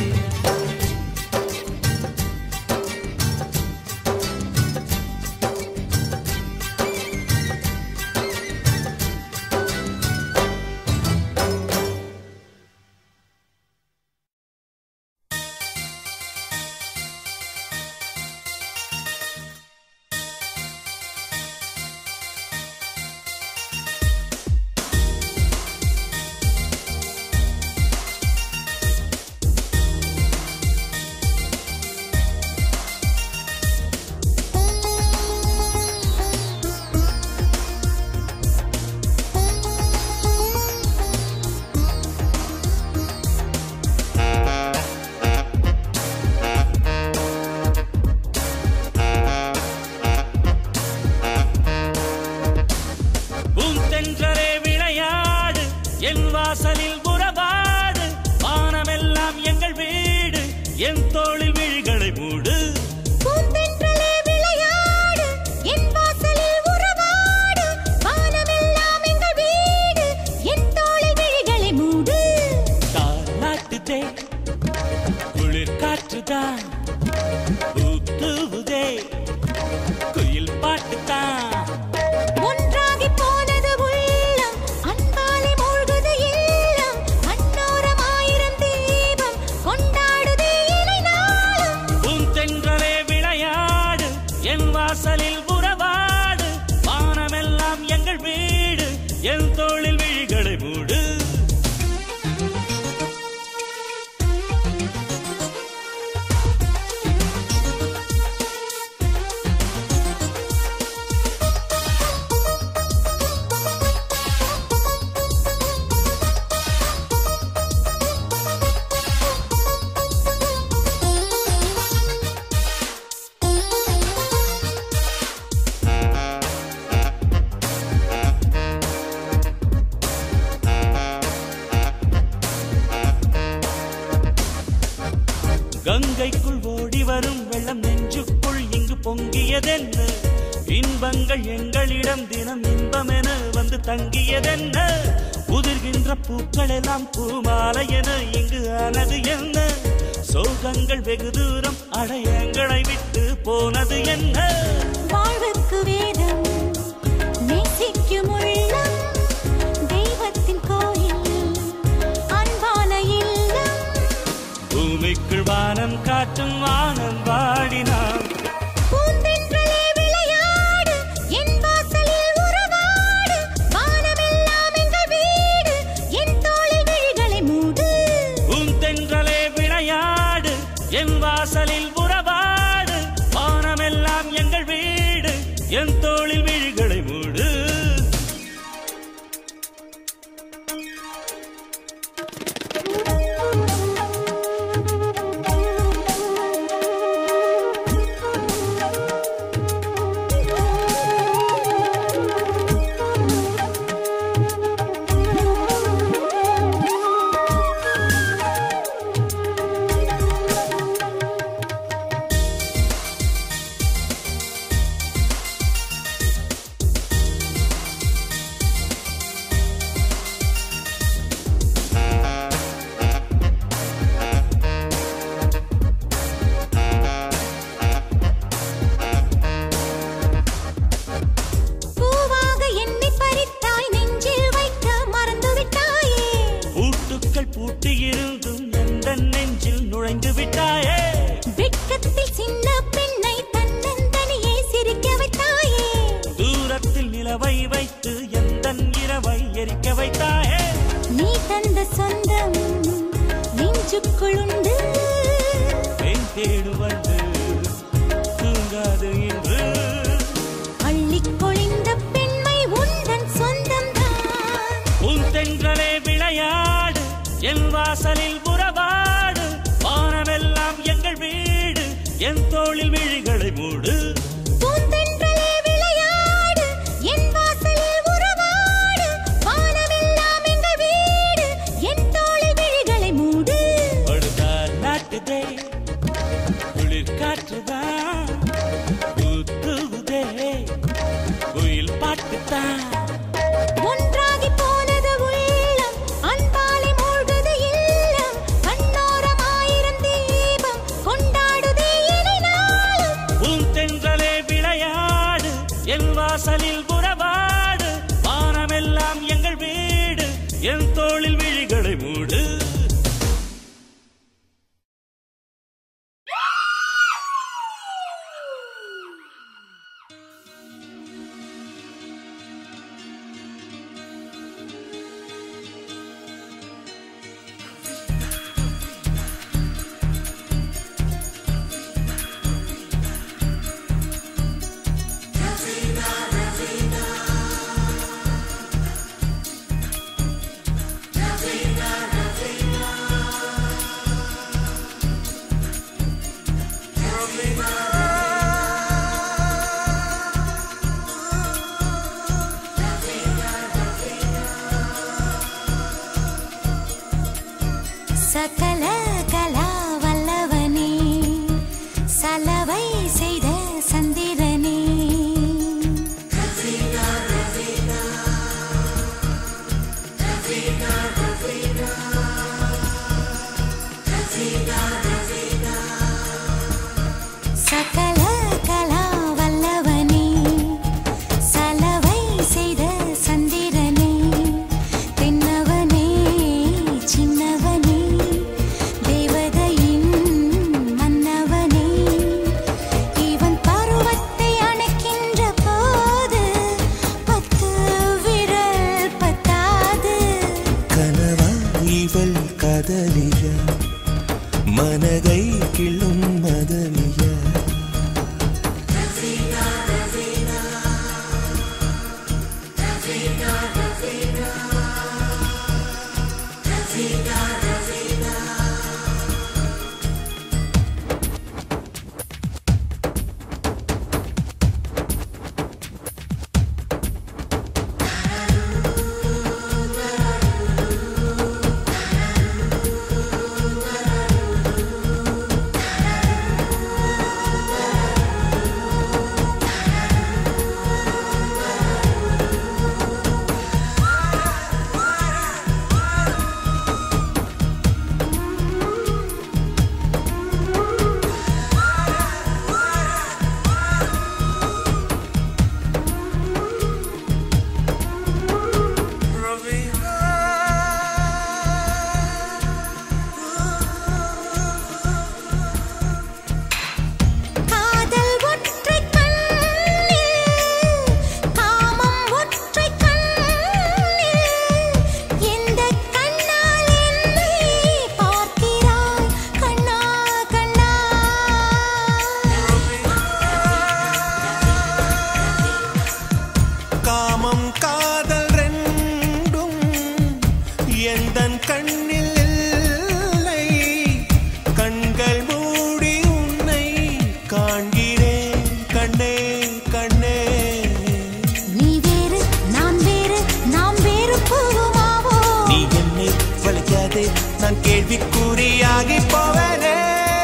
பூந்தென்றலே விளையாடு என் வாசலில் உறவாடு வானமெல்லாம் எங்கள் வீடு என் தோளில் விழிகளை மூடு பூந்தென்றலே விளையாடு என் வாசலில் உறவாடு வானமெல்லாம் எங்கள் வீடு என் தோளில் விழிகளை மூடு தாலாட்டுதே குளிர் காற்றுதான் ஊத்துவுதே குயில் பாட்டுத்தான் ஒன்றாகி போனது உள்ளம் அன்பாலே மூழ்குது இல்லம் கண்ணோரம் ஆயிரம் தீபம் கொண்டாடுதே இலை நாளும் பூந்தென்றலே விளையாடு என் வாசலில் உறவாடு வானமெல்லாம் எங்கள் வீடு என் தோளில் விழிகளை மூடு கங்கைக்குள் ஓடி வரும் வெள்ளம் நெஞ்சுக்குள் இங்கு பொங்கியதென்ன இன்பங்கள் எங்களிடம் தினம் இன்பமென வந்து தங்கியதென்ன உதிர்கின்ற பூக்கள் எல்லாம் பூமாலை என இங்கு ஆனது என்ன சோகங்கள் வெகு தூரம் அடையங்களை விட்டு போனது என்ன வாழ்வுக்கு வேதம் நேசிக்கும் உள்ளம் தெய்வத்தின் கோயில் அன்பான இல்லம் பூமிக்குள் வானம் காட்டும் வானம் வாடினான் பூந்தென்றலே விளையாடு என் வாசலில் உறவாடு வானமெல்லாம் எங்கள் வீடு என் தோளில் விழிகளை மூடு பூந்தென்றலே விளையாடு என் வாசலில் உறவாடு வானமெல்லாம் எங்கள் வீடு என் தோளில் விழிகளை மூடு பூவாக என்னை பறித்தாய் நெஞ்சில் வைக்க மறந்து விட்டாயே பூட்டுக்கள் பூட்டியிருந்தும் எந்த நெஞ்சில் நுழைந்து விட்டாயே வெட்கத்தில் சின்ன பெண்ணை தன்னந்தனியே சிரிக்க வைத்தாயே தூரத்தில் நிலவை வைத்து எந்த இரவை எரிக்க வைத்தாயே நீ தந்த சொந்தம் நெஞ்சுக்குள் உண்டு தேன் தேடு வந்து தூங்காது என்று அள்ளிக் கொழிந்த பெண்மை உந்தன் சொந்தம்தான் உன் தென்றலே விளையாடு என் என் வாசலில் உறவாடு வானமெல்லாம் எங்கள் வீடு என் தோளில் விழிகளை மூடு பூந்தென்றலே விளையாடு என் வாசலில் உறவாடு வானமெல்லாம் எங்கள் வீடு என் தோளில் விழிகளை மூடு படுதார் நாட்டுதே குளிர் காற்றுதான் தூத்துதே குயில் பாட்டுத்தான் ஒன்றாகி போனது உள்ளம் அன்பாலே மூழ்குது இல்லம் கண்ணோரம் ஆயிரம் தீபம் கொண்டாடுதே இனி நாளும் உன் தென்றலே விளையாடு என் வாசலில் உறவாடு வானமெல்லாம் எங்கள் வீடு என் தோளில் விழிகளை மூடு சகல கலா வல்லவனே சலவை செய்த சந்திரனே சகல கலா வல்லவனே சலவை செய்த சந்திரனே தென்னவனே சின்னவனே தேவதையின் மன்னவனே இவன் பருவத்தை அணைக்கின்ற போது பத்து விரல் பத்தாது கனவா இவள் காதலியா மனதை கிள்ளும் மதலியா காதல் ஒற்றை கண்ணில் காமம் ஒற்றை கண்ணில் எந்த கண்ணால் என்னை பார்க்கிறாய் கண்ணா கண்ணா காமம் காதல் ரெண்டும் எந்தன் கண்ணில் இல்லை கண்கள் மூடி உன்னை காண்கிறேன் கண்ணே கண்ணே நீ வேறு நான் வேறு நாம் வேறு போகுமாவோ நீ என்னை வலிக்காதே நான் கேள்விக்குறியாகி போவேனே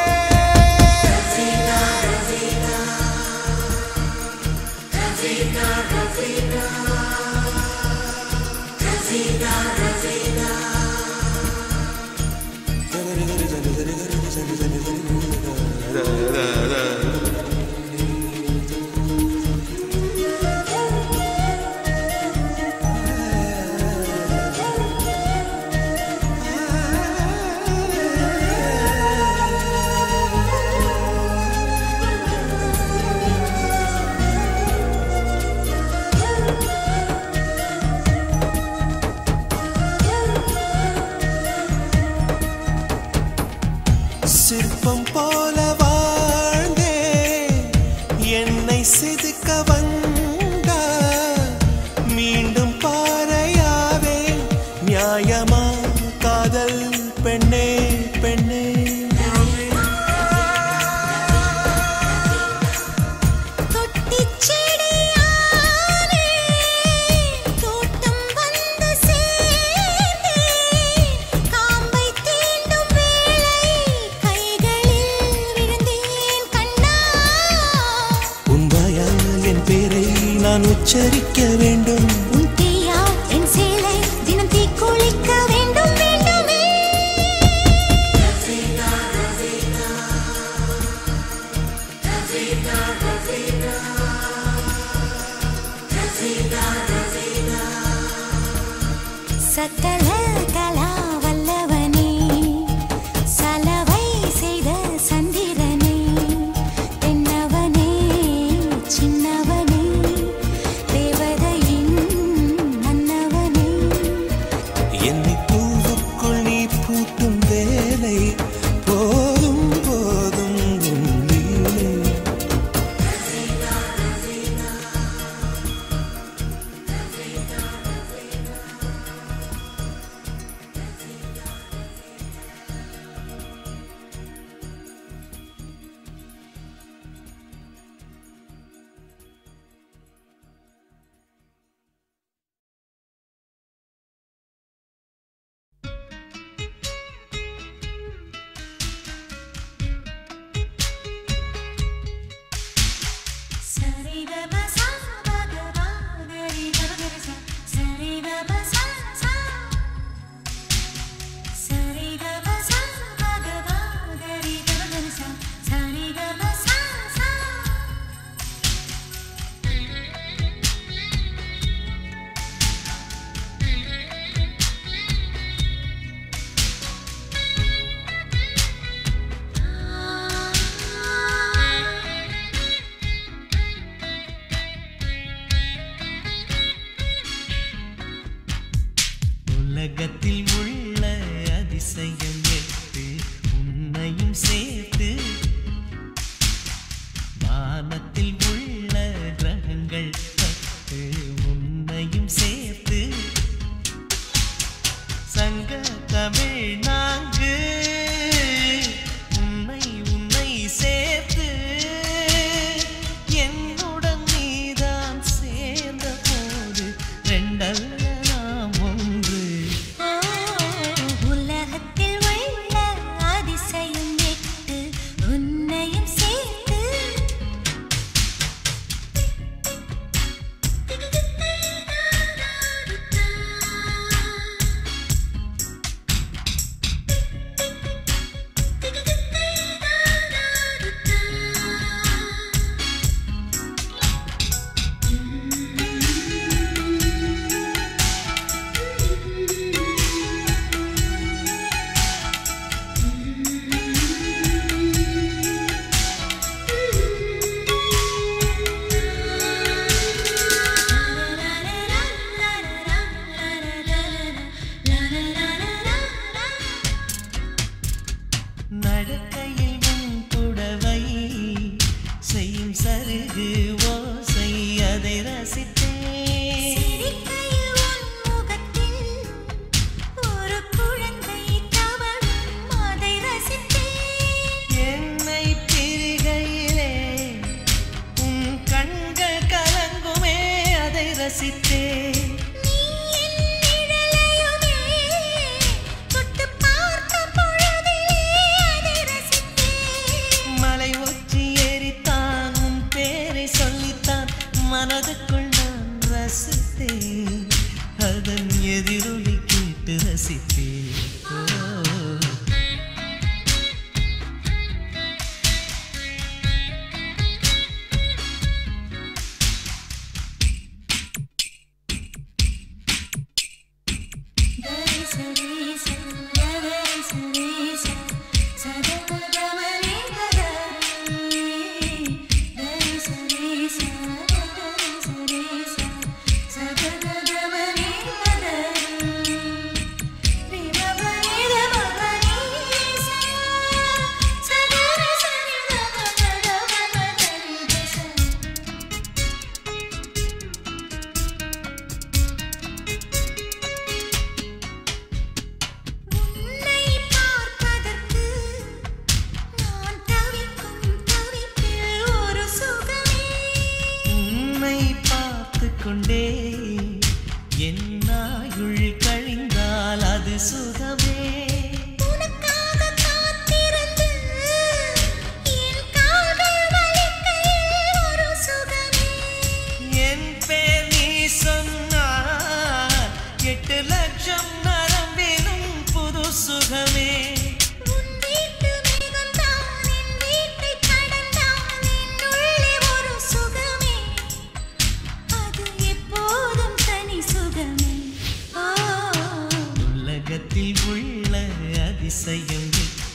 சிற்பம் போல வாழ்ந்தே என்னை செதுக்க வந்தா மீண்டும் பாறையாவே நியாயமா காதல் எச்சரிக்க வேண்டும் உன் தீயால் என் சேலை தினம் தீக்குளிக்க வேண்டும் வேண்டுமே சக்கல கலா வல்லவனே சலவை செய்த சந்திரனே தென்னவனே சின்னவனே தேவதையின் மன்னவனே என்னை பூவுக்குள் நீ பூட்டும் வேலை போதும் போதும் உன் லீலை சரிகமசா பகவாகரி கமகரசா சரிகமசா சா சரிகமசா பகவாகரி கமகரசா சரிகமசா சா உலகத்தில் உள்ள அதிசயம் எட்டு உன்னையும் சேர்த்து வானத்தில் உள்ள கிரகங்கள் பத்து உன்னையும் சேர்த்து சங்க தமிழ் நான்கு உன்னை உன்னை சேர்த்து என்னுடன் நீதான் சேர்ந்த போது ரெண்டல்ல நாம் ஒன்று உலகத்தில் உள்ள அதிசயம் எட்டு உன்னையும் சேர்த்து நடக்கையில் உன் புடவை செய்யும் சருகு ஓசை அதை ரசித்தேன் சிரிக்கையில் உன் முகத்தில் ஒரு குழந்தை தவழும் அதை ரசித்தேன் என்னை பிரிகையிலே உன் கண்கள் கலங்குமே அதை ரசித்தேன் நீ என் நிழலையுமே தொட்டு பார்த்த பொழுதிலே அதை ரசித்தேன்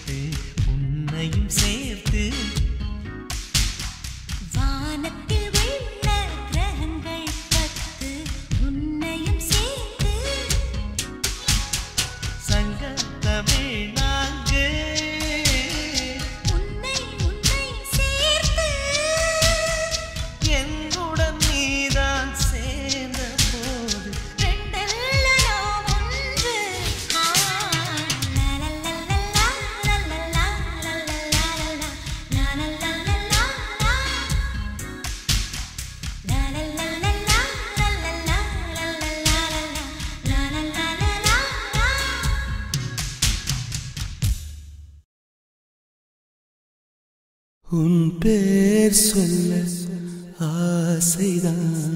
சேர்த்து உன்னையும் சேர்த்து வானத்தில் உள்ள கிரகங்கள் பத்து உன்னையும் சேர்த்து சங்கத்தமே நாங்கே உன்னை உன்னை சேர்த்து என்னுடன் நீதான் சேர்ந்த போது ரெண்டல்ல நாம் ஒன்று ஆ லலலலலா லலலா லலலா லலலலலா லலலலலா லலலா லலலா உன் பேர் சொல்ல ஆசைதான்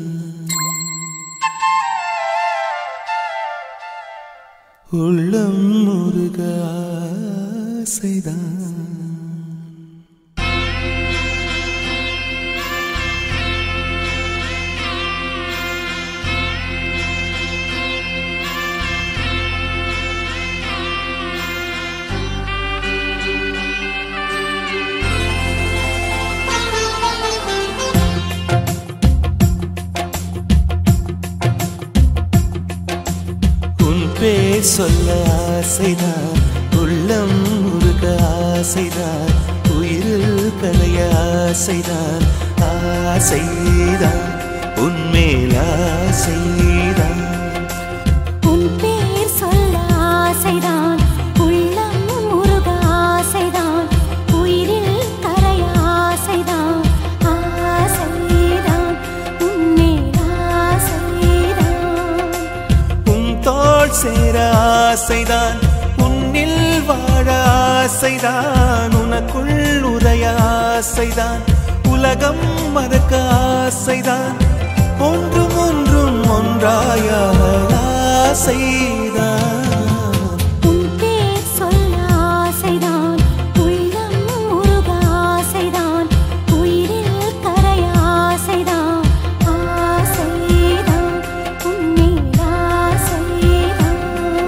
உள்ளம் முருக ஆசைதான் உன் பேர் சொல்ல ஆசைதான் உள்ளம் முருக ஆசைதான் உயிரில் கலைய ஆசைதான் ஆசைதான் உன்மேல் ஆசைதான் உன் பேர் சொல்ல ஆசைதான் உள்ளம் முருக ஆசைதான் உயிரில் கரைய ஆசைதான் ஆசைதான் உன்மேல் ஆசைதான் உன் தோள் சேர ஆசைதான் உன்னில் வாழ ஆசைதான் உனக்குள் உரைய ஆசைதான் உலகம் மறக்க ஆசைதான் ஒன்றும் ஒன்றும் ஒன்றாய ஆசைதான் உன் பேர் சொல்ல ஆசைதான் உள்ளம் முருக ஆசைதான் உயிரில் கரைய ஆசைதான் ஆசைதான் உன்மேல் ஆசைதான்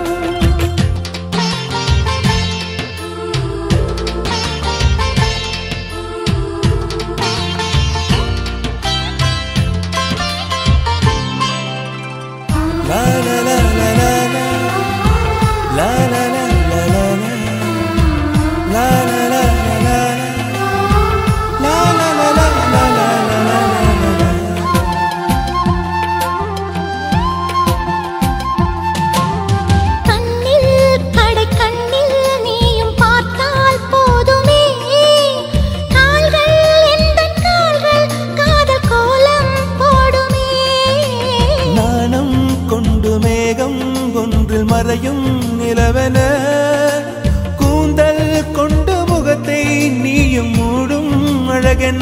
La la la la la la La la la la la la La la la la la la La la la la la la la கண்ணில் கடை கண்ணில் நீயும் பார்த்தால் போதுமே கால்கள் எந்தன் கால்கள் காதல் கோலம் போடுமே நாணம் கொண்டு மேகம் ஒன்றில் மறையும் நிலவென கூந்தல் கொண்டு முகத்தை நீயும் மூடும் அழகென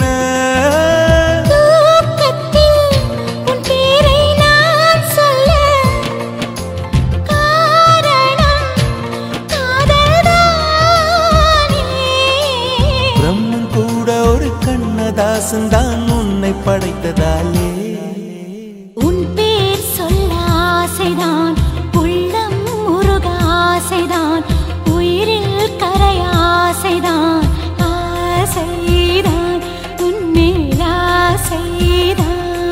தூக்கத்தில் உன் பேரை நான் சொல்ல காரணம் காதல்தானே பிரம்மன் கூட ஒரு கண்ணதாசன் தான் உன்னை படைத்ததாலே உன் பேர் சொல்ல ஆசைதான் உள்ளம் முருக ஆசைதான் உயிரில் கரைய ஆசைதான் ஆசைதான் உன்மேல் ஆசைதான்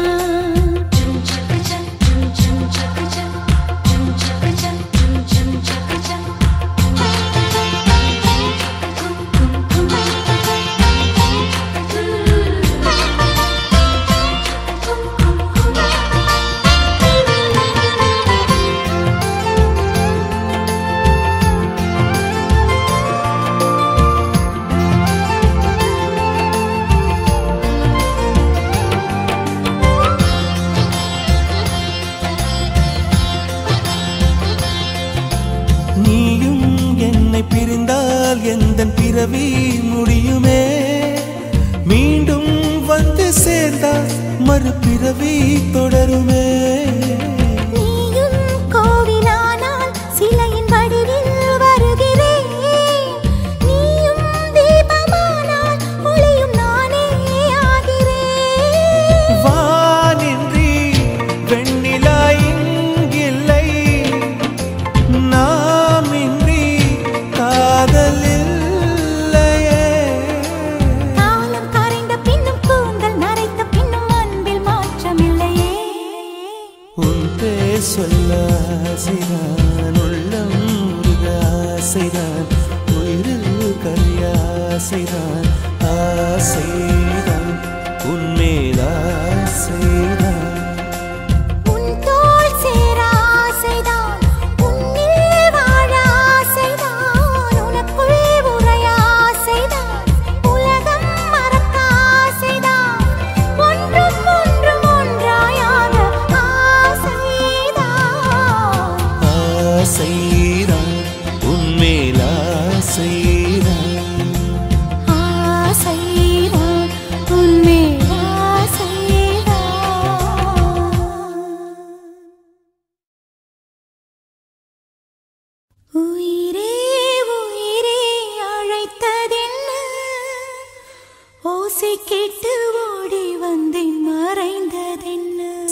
நீயும் என்னை பிரிந்தால் எந்த பிறவி முடியுமே மீண்டும் வந்து சேர்ந்தால் மறுபிறவி தொடருமே நீயும் கோவிலானால் சிலையின் வடிவில் வருகிறேன் நீயும் தீபமானால் ஒளியும் நானே ஆகிறேன் வானின்றி வெண்ணிலா இங்கில்லை நாம் இன்றி காதல் இல்லை உயிரில் கரியாசைதான் ஆசைதான் உன்மேல் ஆசைதான் உன் தோள் சேர ஆசைதான் உன்னில் வாழ ஆசைதான் உனக்குள் உறைய ஆசைதான் உலகம் மறக்க ஆசைதான் ஒன்றும் ஒன்றும் ஒன்றாயாக ஆசைதான் ஆசைதான் உன்மேல் ஆசைதான் ஆசைதான் உன்மேல் ஆசைதான் உயிரே உயிரே அழைத்ததென்ன ஓசை கேட்டு ஓடி வந்தேன் மறைந்ததென்ன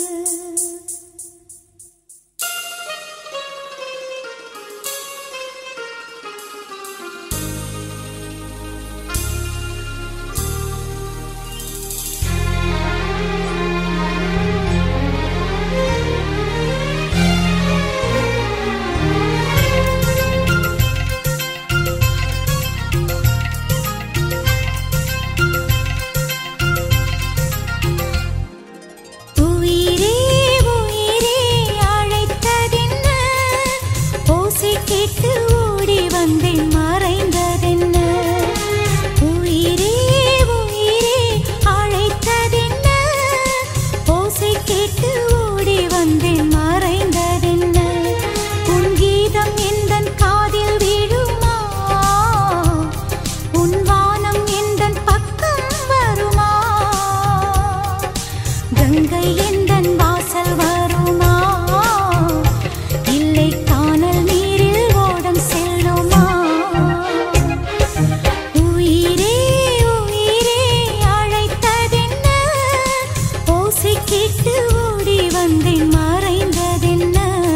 உயிரே உயிரே அழைத்ததென்ன ஓசை கேட்டு ஓடி வந்தேன் மறைந்ததென்ன உயிரே உயிரே அழைத்ததென்ன ஓசை கேட்டு ஓடி வந்தேன் மறைந்ததென்ன உன் கீதம் எந்தன் காதில் விழுமா உன் வானம் எந்தன் பக்கம் வருமா கங்கை எந்தன் வாசல் வருமா இல்லை காணல் நீரில் ஓடம் செல்லுமா உயிரே உயிரே அழைத்ததென்ன ஓசை கேட்டு ஓடி வந்தேன் மறைந்ததென்ன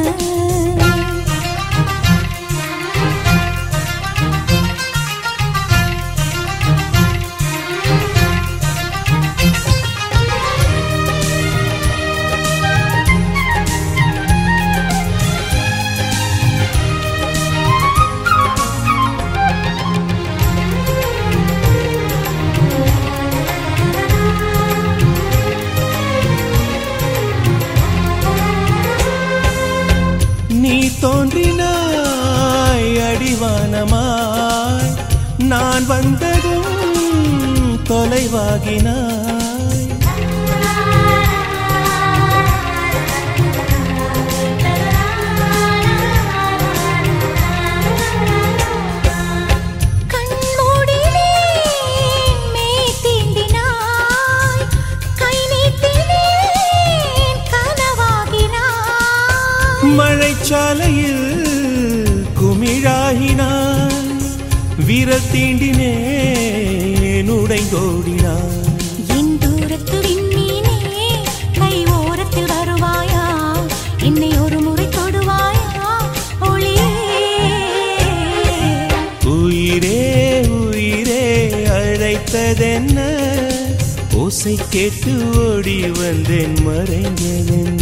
நீ தோன்றினாய் அடிவானமாய் நான் வந்ததும் தொலைவாகினாய் கண்மூடினேன் மெய் தீண்டினாய் கை நீட்டினேன் கனவாகினாய் மழைச்சாலையில் குமிழாகினாய் விரல் தீண்டினேன் உடைந்தோடினாய் என் தூரத்து விண்மீனே கை ஓரத்தில் வருவாயா என்னை ஒரு முறை தொடுவாயா ஒளியே உயிரே உயிரே அழைத்ததென்ன ஓசை கேட்டு ஓடி வந்தேன் மறைந்ததென்ன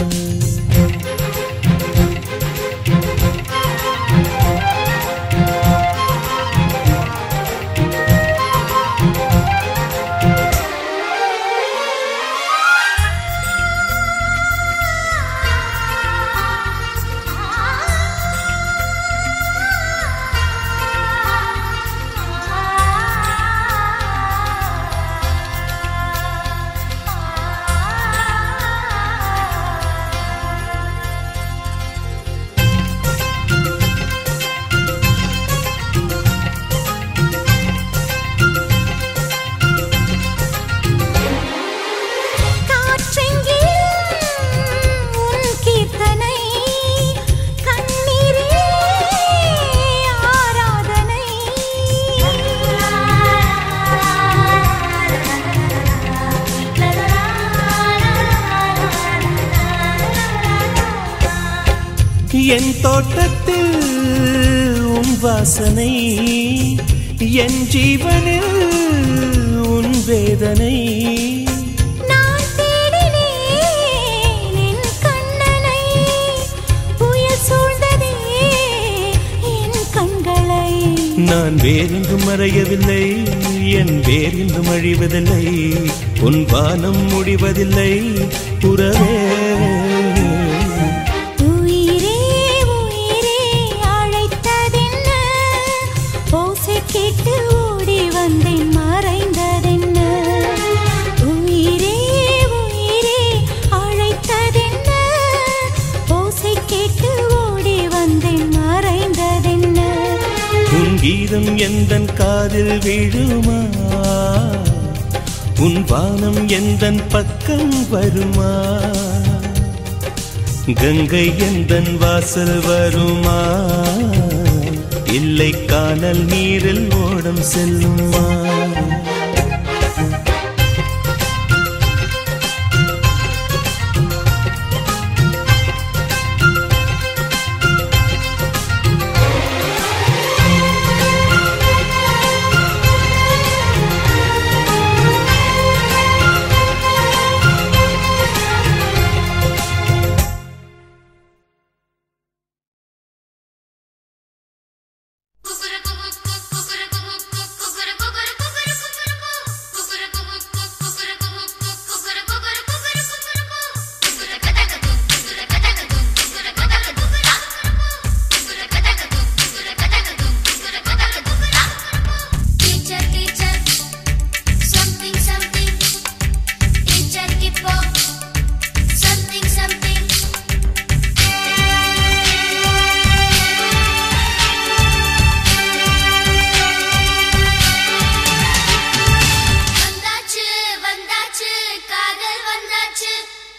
காற்றெங்கிலும் உன் கீர்த்தனை கண்ணீரே ஆராதனை என் தோட்டத்தில் உன் வாசனை என் ஜீவனில் உன் வேதனை நான் தேடினேன் என் கண்ணனை புயல் சூழ்ந்ததே என் கண்களை நான் வேறெங்கும் மறையவில்லை என் வேறெங்கும் அழிவதில்லை உன் வானம் முடிவதில்லை உறவே உயிரே உயிரே அழைத்ததென்ன ஓசை கேட்டு ஓடி வந்தேன் மறைந்ததென்ன உயிரே உயிரே அழைத்ததென்ன ஓசை கேட்டு ஓடி வந்தேன் மறைந்ததென்ன உன் கீதம் எந்தன் காதில் விழுமா உன் வானம் எந்தன் பக்கம் வருமா கங்கை எந்தன் வாசல் வருமா இல்லை காணல் நீரில் ஓடம் செல்லுமா Teacher, teacher, something, something. Teacher, keep up, something, something. வந்தாச்சு வந்தாச்சு காதல் வந்தாச்சு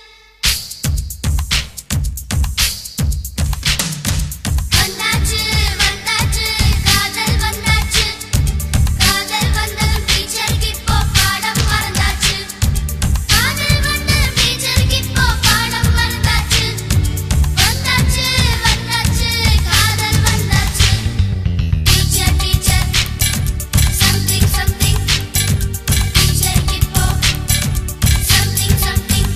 வந்தாச்சு வந்தாச்சு காதல் வந்தாச்சு காதல் வந்ததும் டீச்சருக்கு இப்போ பாடம் மறந்தாச்சு காதல் வந்ததும் டீச்சருக்கு இப்போ பாடம் மறந்தாச்சு வந்தாச்சு வந்தாச்சு காதல் வந்தாச்சு டீச்சர் டீச்சர் சம்திங் சம்திங் டீச்சருக்கு இப்போ சம்திங் சம்திங்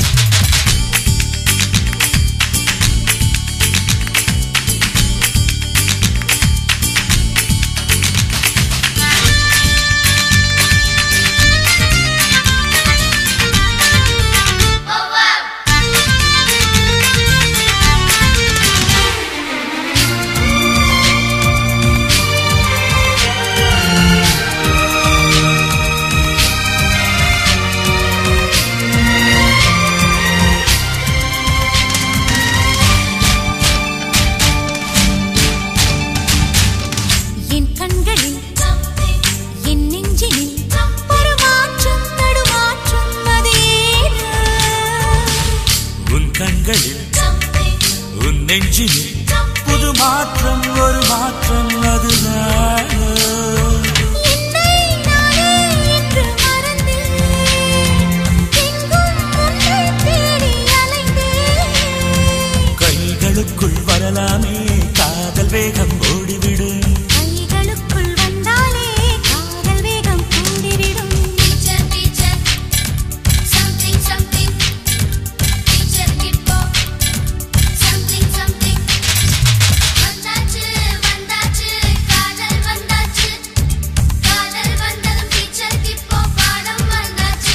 Oh wow! என் கண்களில் என் நெஞ்சினில் ஒரு மாற்றம் தடுமாற்றம் அது ஏனோ? உன் கண்களில் உன் நெஞ்சினில் புது மாற்றம் ஒரு மாற்றம் அதுதான் என்னை நானே என்று மறந்தேன். எங்கும் உன்னை தேடி அலைந்தேன். கைகளுக்குள் வரலாமே காதல் வேகம் ஓடிவிடும் கைகளுக்குள் வந்தாலே காதல் வேகம் கூடிவிடும் Teacher, teacher, something, something. Teacher, இப்போ something, something. வந்தாச்சு, வந்தாச்சு, காதல் வந்தாச்சு. காதல் வந்ததும் டீச்சருக்கு இப்போ பாடம் வந்தாச்சு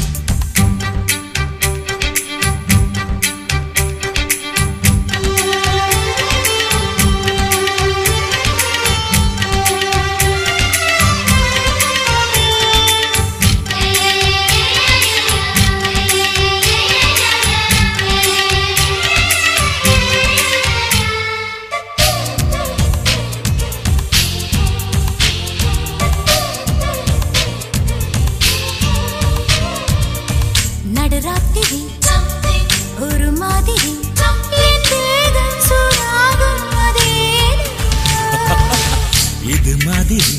நடுராத்திரி ஒரு மாதிரி என் தேகம் சூடாகும் அதேனோ? இது மாதிரி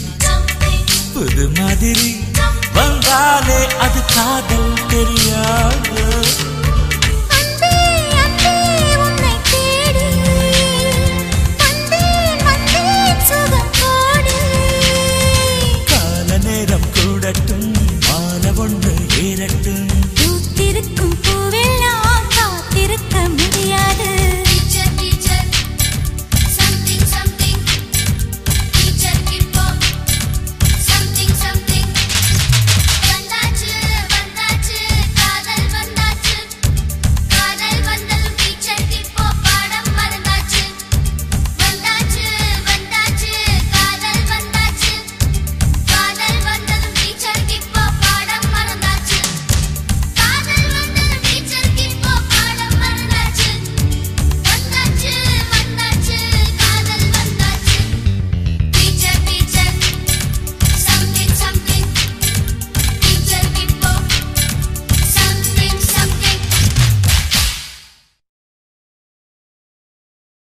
புது மாதிரி வந்தாலே அது காதல் தெரியாது